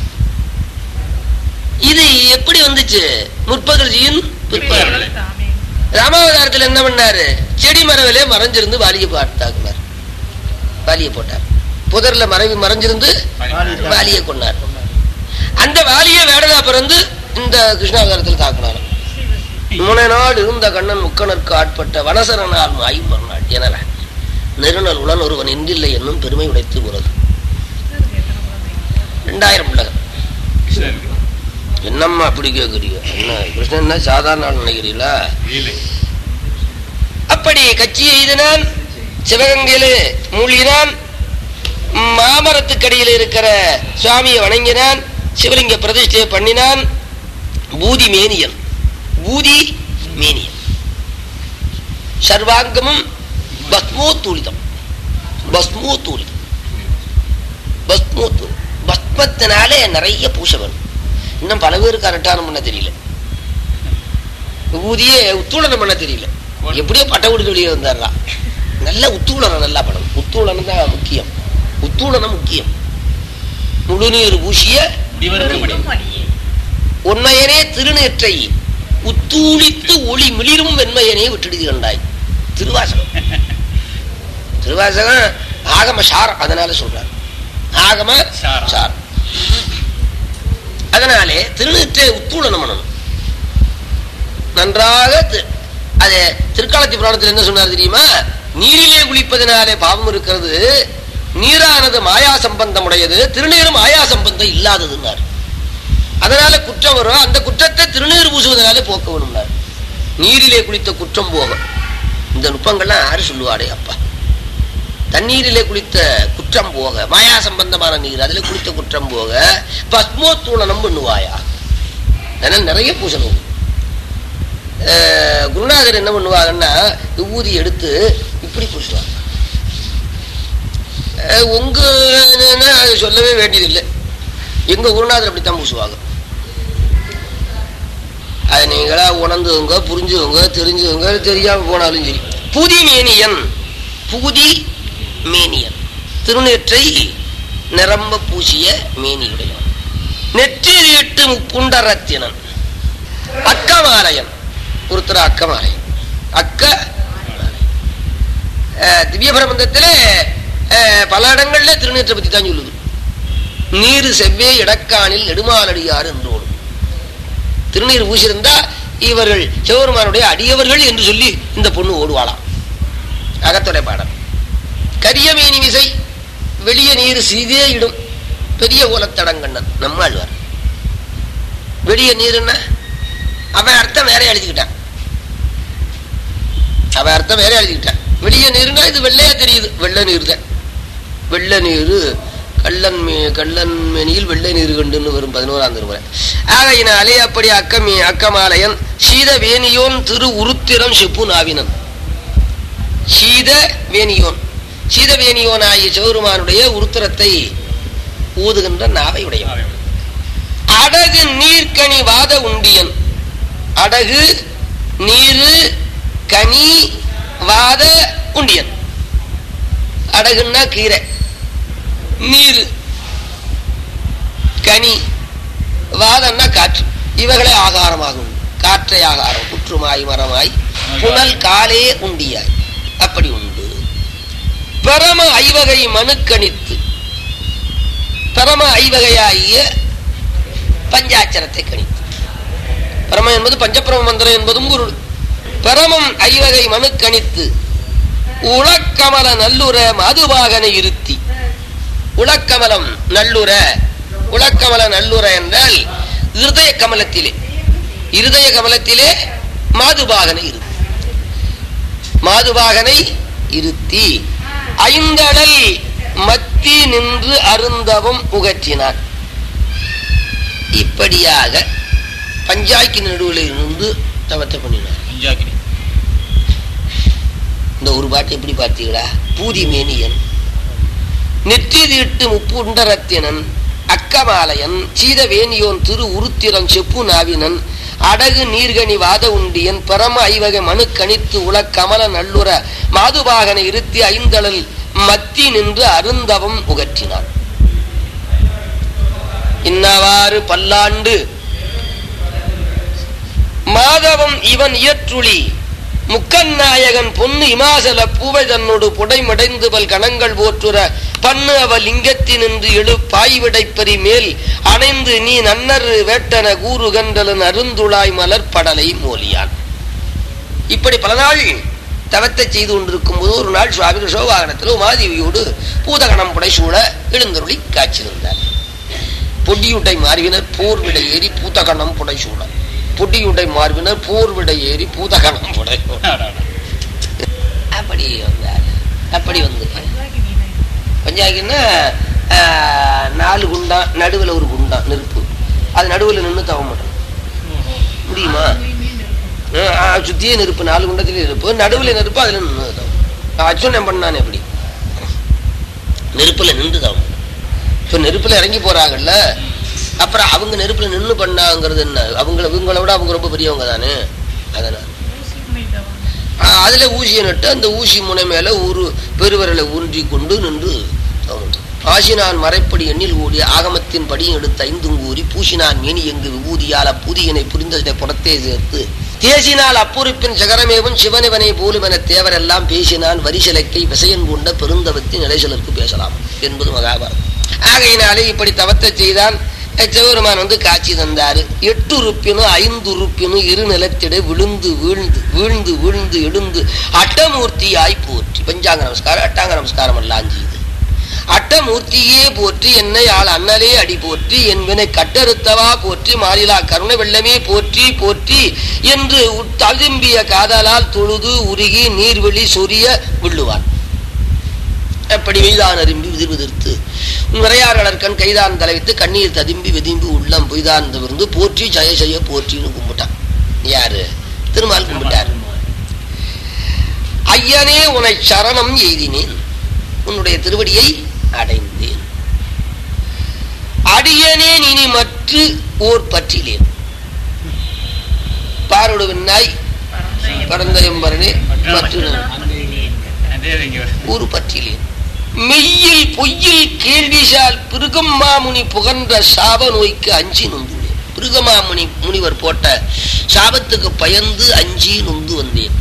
இது எப்படி வந்துச்சு முற்பகல்ஜியின் பிற்பகல் தாமே ராமாவதாரத்தில் என்ன பண்ணாரு செடி மரவிலே மறைஞ்சிருந்து வாலியை பார்த்தாக்குனார் வாலியை போட்டார் புதர்ல மறைவி மறைஞ்சிருந்து வாலியை கொண்டார் அந்த வாலிய வேடதா பிறந்து இந்த கிருஷ்ணாவதாரத்தில் தாக்கினாராம் முனை நாள் இருந்த கண்ணன் முக்கணருக்கு ஆட்பட்ட வனசரனால் ஐம்பர் நாள் எனல நெருநல் உடன் ஒருவன் இன்றில்லை என்னும் பெருமை உடைத்து போறது ரெண்டாயிரம் பிள்ளைகள் சரி என்னம்மா அப்படி கேட்குறீங்க என்ன கிருஷ்ணன் சாதாரண ஆள் நினைக்கிறீங்களா இல்லை அப்படி கட்சி எய்தினான் சிவகங்கையிலே மூழ்கினான் மாமரத்துக்கடியில் இருக்கிற சுவாமியை வணங்கினான் சிவலிங்க பிரதிஷ்டையை பண்ணினான் பூதி மேனியன் பூதி மேனியன் சர்வாங்கமும் பஸ்மோ தூளிதம் பஸ்மோ தூளிதம் பஸ்மோ தூளி பஸ்மத்தினாலே நிறைய பூசை வரும் இன்னும் பல பேருக்கு கரெக்டான பண்ண தெரியல விபூதியே உத்தூளனம் பண்ண தெரியல எப்படியோ பட்ட வீடு வெளியே வந்தாரா நல்ல உத்தூளனம் நல்லா படம் உத்தூளனம் தான் முக்கியம் உத்தூளனம் முக்கியம் முழுநீர் பூசிய முடிவருக்கு மணி மணியே உண்மையனே திருநேற்றை உத்தூளித்து ஒளி மிளிரும் வெண்மையனே விட்டுடுதி கண்டாய் திருவாசகம் திருவாசகம் ஆகம சாரம் அதனால சொல்றார் ஆகம சாரம். சாரம் அதனாலே திருநீற்றை உத்தூளனம் பண்ணணும் நன்றாக தி- அது திருக்காலத்தி புராணத்தில் என்ன சொன்னார் தெரியுமா நீரிலே குளிப்பதனாலே பாவம் இருக்கிறது நீரானது மாயா சம்பந்தம் உடையது திருநீரும் மாயா சம்பந்தம் இல்லாததுன்னார் அதனால குற்றம் வரும் அந்த குற்றத்தை திருநீர் பூசுவதனாலே போக்க வேணும்னார் நீரிலே குளித்த குற்றம் போகும் இந்த நுட்பங்கள்லாம் யாரு சொல்லுவாடே அப்பா தண்ணீரிலே குளித்த குற்றம் போக மாயா சம்பந்தமான நீர் அதில் குளித்த குற்றம் போக பத்மோத்தூளனம் பண்ணுவாயா அதனால நிறைய பூசணும் அஹ், குருநாதர் என்ன பண்ணுவாங்கன்னா ஊதி எடுத்து இப்படி பூசுவாங்க அஹ், உங்க என்னன்னா அது சொல்லவே வேண்டியதில்லை எங்க குருநாதர் அப்படித்தான் பூசுவாங்க அது நீங்களா உணர்ந்துவங்க புரிஞ்சுவங்க தெரிஞ்சுவங்க தெரியாம போனாலும் சரி புதி மேனியன் பூதி மேனியன் திருநெற்றை நிரம்ப பூசிய மேனியுடையவன் நெற்றில் எட்டு முப்புண்டரத்தினன் அக்கமாலயன் ஒருத்தர் அக்கமாலயன் அக்க அஹ், திவ்ய பிரபந்தத்திலே அஹ், பல இடங்கள்ல திருநீற்றை பத்தி தான் சொல்லுது நீர் செவ்வே இடக்கானில் நெடுமாலடியார் என்றோடும் திருநீர் பூசியிருந்தா இவர்கள் சிவபெருமானுடைய அடியவர்கள் என்று சொல்லி இந்த பொண்ணு ஓடுவாளாம் அகத்துறை பாடம் கரியமேனி விசை வெளிய நீர் சிறிதே இடும் பெரிய ஓலத்தடங்கண்ணன் நம்மாழ்வார் வெளிய நீருன்னா அவன் அர்த்தம் வேற எழுதிக்கிட்டான் அவன் அர்த்தம் வேற எழுதிக்கிட்டான் வெளிய நீருன்னா இது வெள்ளையா தெரியுது வெள்ளை நீர் தான் வெள்ளை நீர் கள்ளன் மே கள்ளன் மேனியில் வெள்ளை நீர் கண்டுன்னு வரும் பதினோராம் திருமுறை ஆகையினாலே அப்படி அக்கமி அக்கமாலயன் சீத வேணியோன் திரு உருத்திரம் செப்பு நாவினன் சீத வேணியோன் சீத வேணியோன் ஆகிய சிவருமானுடைய உருத்திரத்தை ஊதுகின்ற நாவை உடையவன் அடகு நீர்க்கனி வாத உண்டியன் அடகு நீரு கனி வாத உண்டியன் அடகுன்னா கீரை நீர் கனி வாதம்னா காற்று இவைகளே ஆகாரமாகும் காற்றை ஆகாரம் புற்றுமாய் மரமாய் புனல் காலே உண்டியாய் அப்படி உண்டு பரம ஐவகை மனுக்கணித்து பரம ஐவகையாகிய பஞ்சாட்சரத்தை கணித்து பரமம் என்பது பஞ்சபிரம மந்திரம் என்பதும் பொருள் பரமம் ஐவகை மனுக்கணித்து உளக்கமல நல்லுர மதுபாகனை இருத்தி உளக்கமலம் நல்லுர உளக்கமல நல்லுர என்றால் இருதய கமலத்திலே இருதய கமலத்திலே மாதுபாகனை இருத்தி மாதுபாகனை இருத்தி ஐந்தடல் மத்தி நின்று அருந்தவம் உகற்றினான் இப்படியாக பஞ்சாய்க்கு நடுவில் இருந்து தவத்தை பண்ணினார் குஞ்சாக்கினி இந்த ஒரு பாட்டு எப்படி பார்த்தீங்களா பூதி மேனியன் நெற்றி தீட்டு முப்புண்டரத்தினன் அக்கமாலயன் சீதவேணியோன் திரு உருத்திரன் செப்பு நாவினன் அடகு நீர்கனி வாத உண்டியன் பரம ஐவகை மனு கணித்து உல கமல நல்லுற மாதுபாகனை இருத்தி ஐந்தளல் மத்தி நின்று அருந்தவம் உகற்றினான் இன்னவாறு பல்லாண்டு மாதவம் இவன் இயற்றுளி முக்கநாயகன் பொன்னு இமாசல பூவை தன்னோடு புடைமடைந்து பல் கணங்கள் போற்றுற பண்ணு அவ லிங்கத்தினின்று எழு பாய்விடைப்பறி மேல் அணைந்து நீ நன்னர் வேட்டன கூறுகன்றலன் அருந்துளாய் மலர்படலை மோலியான் இப்படி பல நாள் தவத்தை செய்து கொண்டிருக்கும் போது ஒரு நாள் சுவாமி ரிஷோவாகனத்தில் உமாதேவியோடு பூதகணம் புடைசூழ எழுந்தருளி காய்ச்சிருந்தார் பொடியுடை மார்பினர் போர் விடை ஏறி பூதகணம் புடைசூழ பொடியுடை மார்பினர் போர் விடை ஏறி பூதகணம் புடைசூழ அப்படி வந்தார் அப்படி வந்து பஞ்சாயத்துன்னா நாலு குண்டான் நடுவில் ஒரு குண்டான் நெருப்பு அது நடுவில் நின்று தவ மாட்டோம் முடியுமா ஆஹ் ஆஹ் சுத்தியே நெருப்பு நாலு குண்டத்திலே நெருப்பு நடுவில் நெருப்பு அதில் நின்று தவம் அச்சுவன் பண்ணானே எப்படி நெருப்புல நின்று தவம் இப்போ நெருப்புல இறங்கி போறாங்கல்ல அப்புறம் அவங்க நெருப்புல நின்று பண்ணாங்கிறது என்ன அவங்கள இவங்கள விட அவங்க ரொம்ப பெரியவங்க தானே அதனால ஆஹ் அதுல ஊசியை நட்டு அந்த ஊசி முனை மேல ஒரு பெருவரலை ஊன்றி கொண்டு நின்று தவம். ஆசினான் மறைப்படி எண்ணில் கூடி ஆகமத்தின் படியும் எடுத்து ஐந்தும் கூறி பூசினான் மேனி எங்கு விபூதியால் அப்பூதியனை புரிந்ததை புறத்தே சேர்த்து தேசினால் அப்புறிப்பின் சகரமேவும் சிவனிவனை போலும் என தேவரெல்லாம் பேசினான் வரிசலைக்கை விசையன் கொண்ட பெருந்தவத்தின் நிலைசலருக்கு பேசலாம் என்பது மகாபாரதம் ஆகையினாலே இப்படி தவத்தை செய்தான் சிவபெருமான் வந்து காட்சி தந்தாரு எட்டு உறுப்பினும் ஐந்து உறுப்பினும் இரு நிலத்திட விழுந்து வீழ்ந்து வீழ்ந்து வீழ்ந்து எழுந்து அட்டமூர்த்தியாய் போற்றி பஞ்சாங்க நமஸ்காரம் அட்டாங்க நமஸ்காரம் எல்லாம் செய்து அட்டமூர்த்தியே போற்றி என்னை ஆள் அண்ணலே அடி போற்றி என் வினை கட்டறுத்தவா போற்றி மாறிலா கருணை வெள்ளமே போற்றி போற்றி என்று தழும்பிய காதலால் தொழுது உருகி நீர்வெளி சொரிய விழுவான் அப்படி மெய்தான் அரும்பி விதிர் விதிர்த்து நிறையாளர்கண் கைதான் தலைவித்து கண்ணீர் ததும்பி வெதும்பி உள்ளம் பொய்தான் விருந்து போற்றி ஜெய ஜெய போற்றின்னு கும்பிட்டான் யாரு திருமால் கும்பிட்டார் ஐயனே உனை சரணம் எய்தினேன் உன்னுடைய திருவடியை அடைந்தேன் அடியனேன் இனி மற்ற ஓர் பற்றிலேன் பாருடுவின்னாய் பரந்தயம்பரனே மற்ற ஒரு பற்றிலேன் மெய்யில் பொய்யில் கேள்விசால் பிருகம்மாமுனி புகன்ற சாப நோய்க்கு அஞ்சி நொந்துள்ளேன் பிருகமாமுனி முனிவர் போட்ட சாபத்துக்கு பயந்து அஞ்சி நொந்து வந்தேன்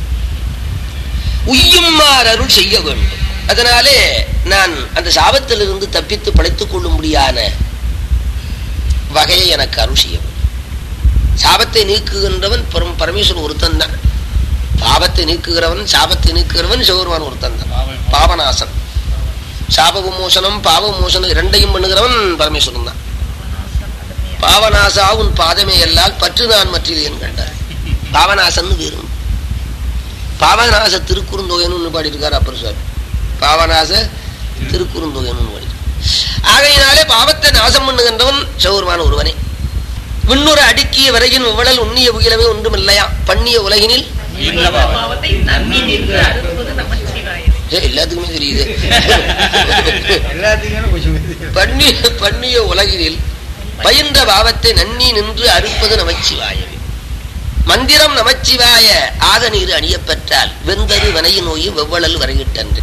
உய்யுமாறு அருள் செய்ய வேண்டும் அதனாலே நான் அந்த சாபத்திலிருந்து தப்பித்து படைத்துக் கொள்ளும்படியான வகையை எனக்கு அருள் செய்ய வேண்டும் சாபத்தை நீக்குகின்றவன் பரம் பரமேஸ்வரன் ஒருத்தன் தான் பாவத்தை நீக்குகிறவன் சாபத்தை நீக்குகிறவன் சிவருமான் ஒருத்தன் தான் பாவநாசன் சாப விமோசனம் பாவ விமோசனம் இரண்டையும் பண்ணுகிறவன் பரமேஸ்வரன் தான் பாவநாசா உன் பாதமே எல்லால் பற்று நான் மற்றிலேன் கண்டார் பாவநாசன் வேறும் பாவநாச திருக்குறுந்தொகைன்னு ஒன்று பாடியிருக்கார் அப்பர் சுவாமி பாவநாச திருக்குறுந்தொகைன்னு பாடி ஆகையினாலே பாவத்தை நாசம் பண்ணுகின்றவன் சிவருமான ஒருவனே விண்ணுற அடுக்கிய வரையின் உவழல் உண்ணிய உயிலமே ஒன்றுமில்லையா பண்ணிய உலகினில் பாவத்தை நம்பி நின்று அறுப்பது நமச்சிவாயவே ஏ, எல்லாத்துக்குமே தெரியுது எல்லாத்துக்குமே கொஞ்சம் இது. பண்ணிய பண்ணிய உலகினில் பயின்ற பாவத்தை நன்னி நின்று அறுப்பது நமச்சிவாயவே மந்திரம் நமச்சிவாய ஆக நீர் அணியப்பெற்றால் வெந்தரு வனைய நோயும் வெவ்வளல் வரையிட்டன்று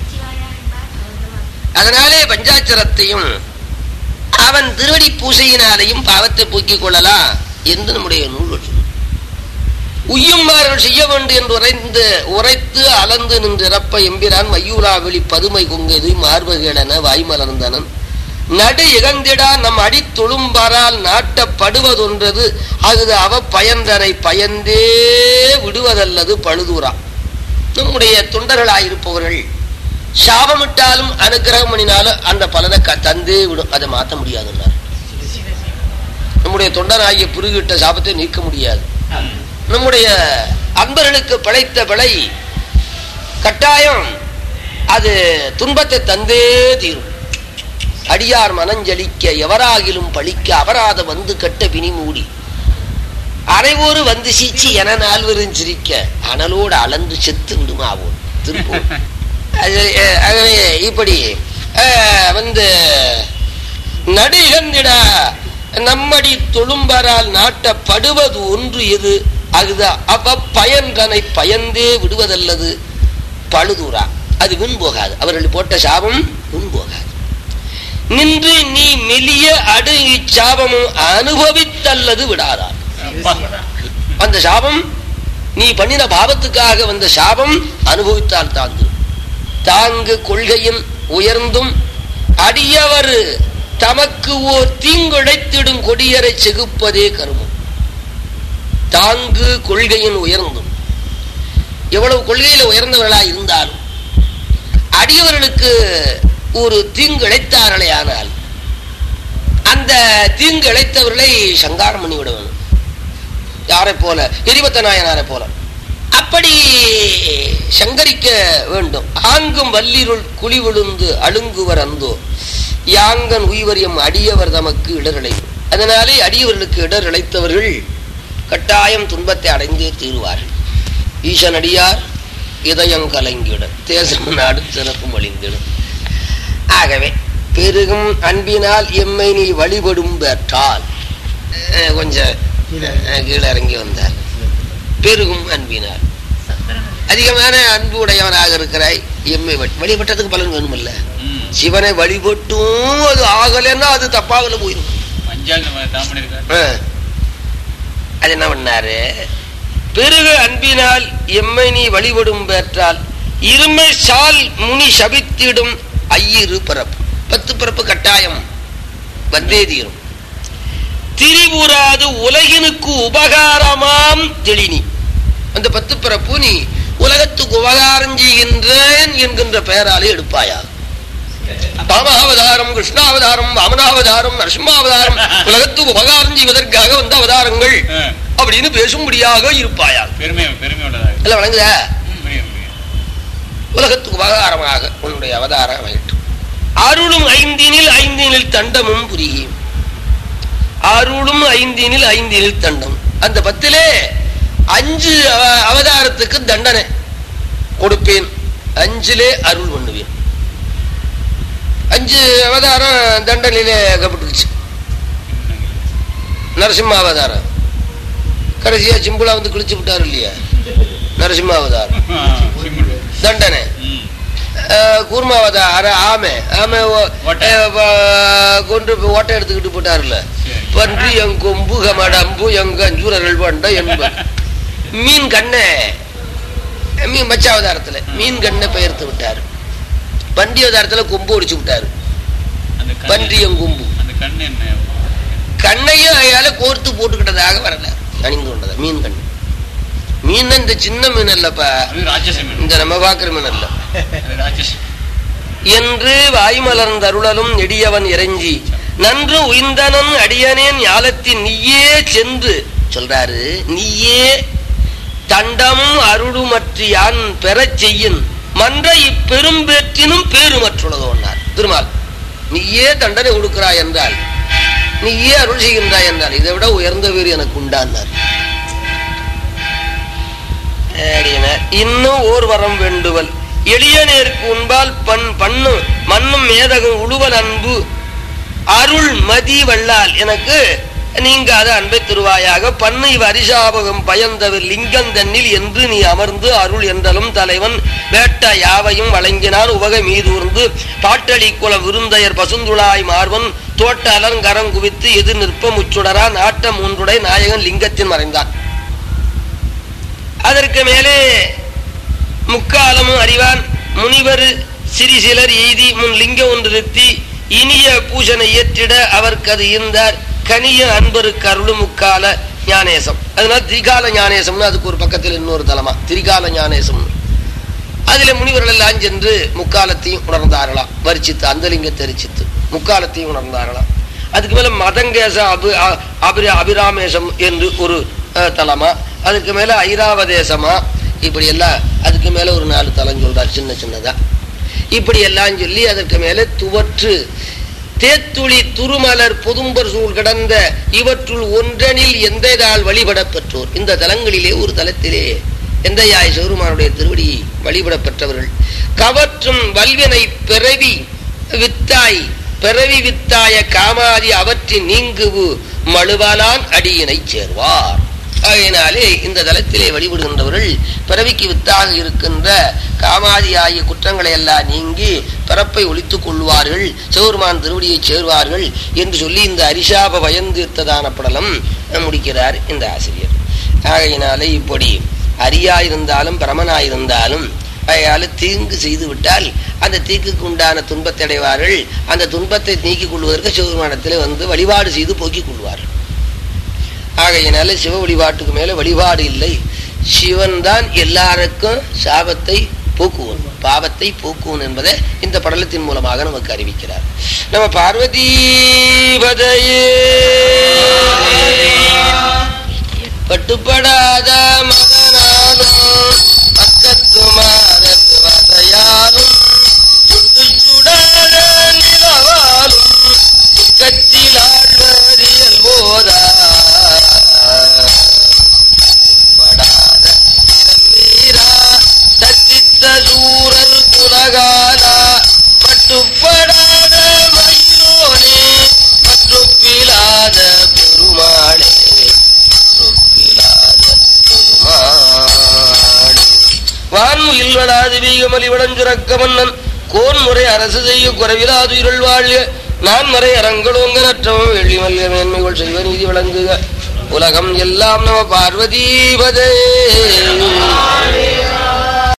அதனாலே பஞ்சாட்சரத்தையும் அவன் திருவடி பூசையினாலேயும் பாவத்தை போக்கிக் கொள்ளலாம் என்று நம்முடைய நூல்கள் சொல்லும் உய்யுமாறல் செய்ய வேண்டும் என்று உரைந்து உரைத்து அலந்து நின்றிறப்ப எம்பிரான் மையூலா வெளி பதுமை கொங்கெது மார்பகேடன வாய்மலர்ந்தனன் நடு இகந்திடா நம் அடி தொழும்பரால் நாட்டப்படுவதொன்றது அகுது அவ பயந்தனை பயந்தே விடுவதல்லது பழுதூரா நம்முடைய தொண்டர்களாயிருப்பவர்கள் சாபமிட்டாலும் அனுக்கிரகம் பண்ணினாலும் அந்த பலனை க- தந்தே விடும் அதை மாற்ற முடியாதுன்னார் நம்முடைய தொண்டனாகிய புருகிட்ட சாபத்தை நீக்க முடியாது நம்முடைய அன்பர்களுக்கு படைத்த விலை கட்டாயம் அது துன்பத்தை தந்தே தீரும் அடியார் மனஞ்சலிக்க எவராகிலும் பழிக்க அபராத வந்து கட்ட வினி மூடி அரைவோரு வந்து சீச்சி என நால்வரும் சிரிக்க அனலோடு அளந்து செத்துண்டுமாவோம் திருப்பூர் அது அஹ், ஆகவே இப்படி அஹ், வந்து நடு இகந்திட நம்மடி தொழும்பரால் நாட்டப்படுவது ஒன்று எது அது அவ பயன்தனை பயந்தே விடுவதல்லது பழுதூரா அது விண் போகாது அவர்கள் போட்ட சாபம் விண் போகாது நின்று நீ மெலிய அடு இச்சாபமும் அனுபவித்தல்லது விடாதார் அந்த சாபம் நீ பண்ணின பாவத்துக்காக வந்த சாபம் அனுபவித்தால் தாங்கு தாங்கு கொள்கையின் உயர்ந்தும் அடியவர் தமக்கு ஓர் தீங்குழைத்திடும் கொடியரை செகுப்பதே கருமம் தாங்கு கொள்கையின் உயர்ந்தும் எவ்வளவு கொள்கையில உயர்ந்தவர்களாய் இருந்தாலும் அடியவர்களுக்கு ஒரு தீங்கு இழைத்தார்களே ஆனால் அந்த தீங்கு இழைத்தவர்களை சங்காரம் பண்ணி விட வேணும் யாரை போல எரிபத்த நாயனாரை போல அப்படி சங்கரிக்க வேண்டும் ஆங்கும் வல்லிருள் குழி விழுந்து அழுங்குவர் அந்தோ யாங்கன் உய்வரியம் அடியவர் தமக்கு இடரலை அதனாலே அடியவர்களுக்கு இடர் இழைத்தவர்கள் கட்டாயம் துன்பத்தை அடைந்தே தீருவார்கள் ஈசன் அடியார் இதயம் கலங்கிடும் தேசம் நாடு சிறப்பும் அழிந்திடும் ஆகவே பெருகும் அன்பினால் எம்மை நீ வழிபடும் பெற்றால் அஹ் கொஞ்சம் அஹ் கீழே இறங்கி வந்தார் பெருகும் அன்பினால் சந்திரன் அதிகமான அன்பு உடையவனாக இருக்கிறாய் எம்மை வழி- வழிபட்டதுக்கு பலன் வேணுமல்ல ம். சிவனை வழிபட்டும் அது ஆகலைன்னா அது தப்பாகல போயிடும் பஞ்சாங்க தான் பண்ணிருக்காரு ஆ. அது என்ன பண்ணாரு பெருகு அன்பினால் எம்மை நீ வழிபடும் பெற்றால் இருமை சால் முனி சபித்திடும் ஐயிரு பிறப்பு பத்து பிறப்பு கட்டாயம் வந்தே தீரும் திரிபுராது உலகினுக்கு உபகாரமாம் தெளினி அந்த பத்து பிறப்பு நீ உலகத்துக்கு உபகாரம் செய்கின்றேன் என்கின்ற பெயராலே எடுப்பாயா ராமாவதாரம் கிருஷ்ணாவதாரம் வாமனாவதாரம் நரசிம்மாவதாரம் உலகத்துக்கு உபகாரம் செய்வதற்காக வந்த அவதாரங்கள் ஆ. அப்படின்னு பேசும்படியாக இருப்பாயா பெருமை பெருமை உள்ளதாக இல்ல வணங்குதா புரியும் புரியும் உலகத்துக்கு உபகாரமாக உன்னுடைய அவதாரம் அமையட்டும் அருளும் ஐந்தினில் ஐந்தினில் தண்டமும் புரியும் அருளும் ஐந்தினில் ஐந்தினில் தண்டம் அந்த பத்திலே அஞ்சு அவ- அவதாரத்துக்கு தண்டனை கொடுப்பேன் அஞ்சிலே அருள் பண்ணுவேன் அஞ்சு அவதாரம் தண்டனையிலே கப்பட்டுருச்சு நரசிம்ம அவதாரம் கடைசியா சிம்பிளா வந்து கிழிச்சு விட்டாரு இல்லையா நரசிம்ம அவதாரம் ஆ, சிம்பிள். தண்டனை ம். அஹ் கூர்மாவதார ஆமை ஆமை ஓ- ஓட்டை. அஹ் வ- கொண்டு போய் ஓட்டை எடுத்துக்கிட்டு போட்டாருல்ல சரி. பன்றி எங்கொம்பு கமடம்பு எங்கஞ்சூரர்கள் பண்ட என்பது மீன் கண்ணை மீன் மச்சாவதாரத்துல மீன் கண்ணை பெயர்த்து விட்டாரு பண்டி அவதாரத்துல கொம்பு ஒடிச்சு விட்டாரு அந்த கண்ணு- பன்றி எங்கொம்பு அந்த கண்ணு என்ன கண்ணையும் அயால கோர்த்து போட்டுக்கிட்டதாக வரல அணிந்து கொண்டதா மீன் கண்ணு மீன் இந்த சின்ன மீன் இல்லப்பா அது ராட்சச மீன் இந்த நம்ம பாக்குற மீன் இல்ல அது ராட்சச என்று வாய்மலர்ந்தருளலும் நெடியவன் இறைஞ்சி நன்று உய்ந்தனன் அடியனேன் ஞாலத்தின் நீயே சென்று சொல்றாரு நீயே தண்டமும் அருளுமற்று யான் பெறச் செய்யின் மன்ற இப்பெரும் பேற்றினும் பேருமற்றுள்ளதோன்னார் திருமால் நீயே தண்டனை கொடுக்கிறாய் என்றால் நீயே அருள் செய்கின்றாய் என்றால் இதை விட உயர்ந்த பேர் எனக்கு உண்டான்னார் அப்படின்னார். இன்னும் ஓர் வரம் வேண்டுவல் எளிய நேருக்கு உண்பால் பண் பண்ணும் மண்ணும் மேதகும் உழுவல் அன்பு அருள் மதி வல்லால் எனக்கு நீங்காத அன்பை திருவாயாக பண்ணு இவ் அரிசாபகம் பயந்தவர் லிங்கம் தன்னில் என்று நீ அமர்ந்து அருள் என்றலும் தலைவன் வேட்ட யாவையும் வழங்கினார் உவகை மீதூர்ந்து பாட்டளி குல விருந்தையர் பசுந்துளாய் மார்வன் தோட்ட அலங்கரம் குவித்து எதிர் நிற்ப முச்சுடரா நாட்ட மூன்றுடை நாயகன் லிங்கத்தின் மறைந்தான் அதற்கு மேலே முக்காலமும் அறிவான் முனிவர் சிறி சிலர் எய்தி முன் லிங்கம் ஒன்று நிறுத்தி இனிய பூசனை ஏற்றிட அவருக்கு அது இருந்தார் கனிய அன்பருக்கு அருளும் முக்கால ஞானேசம் அதனால திரிகால ஞானேசம்னு அதுக்கு ஒரு பக்கத்தில் இன்னொரு தலமா திரிகால ஞானேசம் அதுல முனிவர்கள் எல்லாம் சென்று முக்காலத்தையும் உணர்ந்தார்களாம் வரிச்சித்து அந்த லிங்கத்தை எரிச்சித்து முக்காலத்தையும் உணர்ந்தார்களாம் அதுக்கு மேல மதங்கேச அபி அ- அபிர அபிராமேசம் என்று ஒரு அஹ், தலமா அதுக்கு மேல ஐராவதேசமா இப்படி எல்லாம் அதுக்கு மேல ஒரு நாலு தலம் சொல்றார் சின்ன சின்னதா இப்படி எல்லாம் சொல்லி அதற்கு மேல துவற்று தேத்துளி துருமலர் பொதும்பர் சூழ் கிடந்த இவற்றுள் ஒன்றனில் எந்தைதால் வழிபடப் பெற்றோர் இந்த தலங்களிலே ஒரு தலத்திலே எந்தையாய் சிவருமானுடைய திருவடி வழிபடப் பெற்றவர்கள் கவற்றும் வல்வினை பிறவி வித்தாய் பிறவி வித்தாய காமாதி அவற்றின் நீங்குவு மழுவலான் அடியினை சேர்வார் ஆகையினாலே இந்த தலத்திலே வழிபடுகின்றவர்கள் பிறவிக்கு வித்தாக இருக்கின்ற காமாதி ஆகிய குற்றங்களை எல்லாம் நீங்கி பிறப்பை ஒழித்துக் கொள்வார்கள் சிவருமான் திருவடியை சேர்வார்கள் என்று சொல்லி இந்த அரிசாப பயந்தீர்த்ததான படலம் முடிக்கிறார் இந்த ஆசிரியர் ஆகையினாலே இப்படி அரியாயிருந்தாலும் பிரமனாயிருந்தாலும் அயால தீங்கு செய்து விட்டால் அந்த தீக்குக்கு உண்டான துன்பத்தை அடைவார்கள் அந்த துன்பத்தை நீக்கிக் கொள்வதற்கு சிவபெருமானத்திலே வந்து வழிபாடு செய்து போக்கிக் கொள்வார்கள் ஆகையினால சிவ வழிபாட்டுக்கு மேல வழிபாடு இல்லை சிவன் தான் எல்லாருக்கும் சாபத்தை போக்குவன் பாவத்தை போக்குவன் என்பதை இந்த படலத்தின் மூலமாக நமக்கு அறிவிக்கிறார் நம்ம பார்வதீபதையே பட்டுப்படாத மகனாலும் பக்கத்து மாதல் வதையாலும் சுட்டு சுடாத நிலவாலும் கத்தில் ஆழ்வதியல் போதா படாத வீரா தத்தித்த சூரர் குலகாலா பட்டுப்படாத மயிலோனே பற்றுப்பிலாத பெருமாளே பற்றுப்பிலாத பெருமாளே வான்முகில் வடாது வீகமலி வடஞ்சுரக்க மன்னன் கோன்முறை அரசு செய்ய குறைவிலாது இருள் வாழ்க நான் மறை அரங்களோங்க நற்றமும் வெள்ளி மல்க மேன்மைகள் செய்வ நீதி விளங்குக உலகம் எல்லாம் நம பார்வதீபதே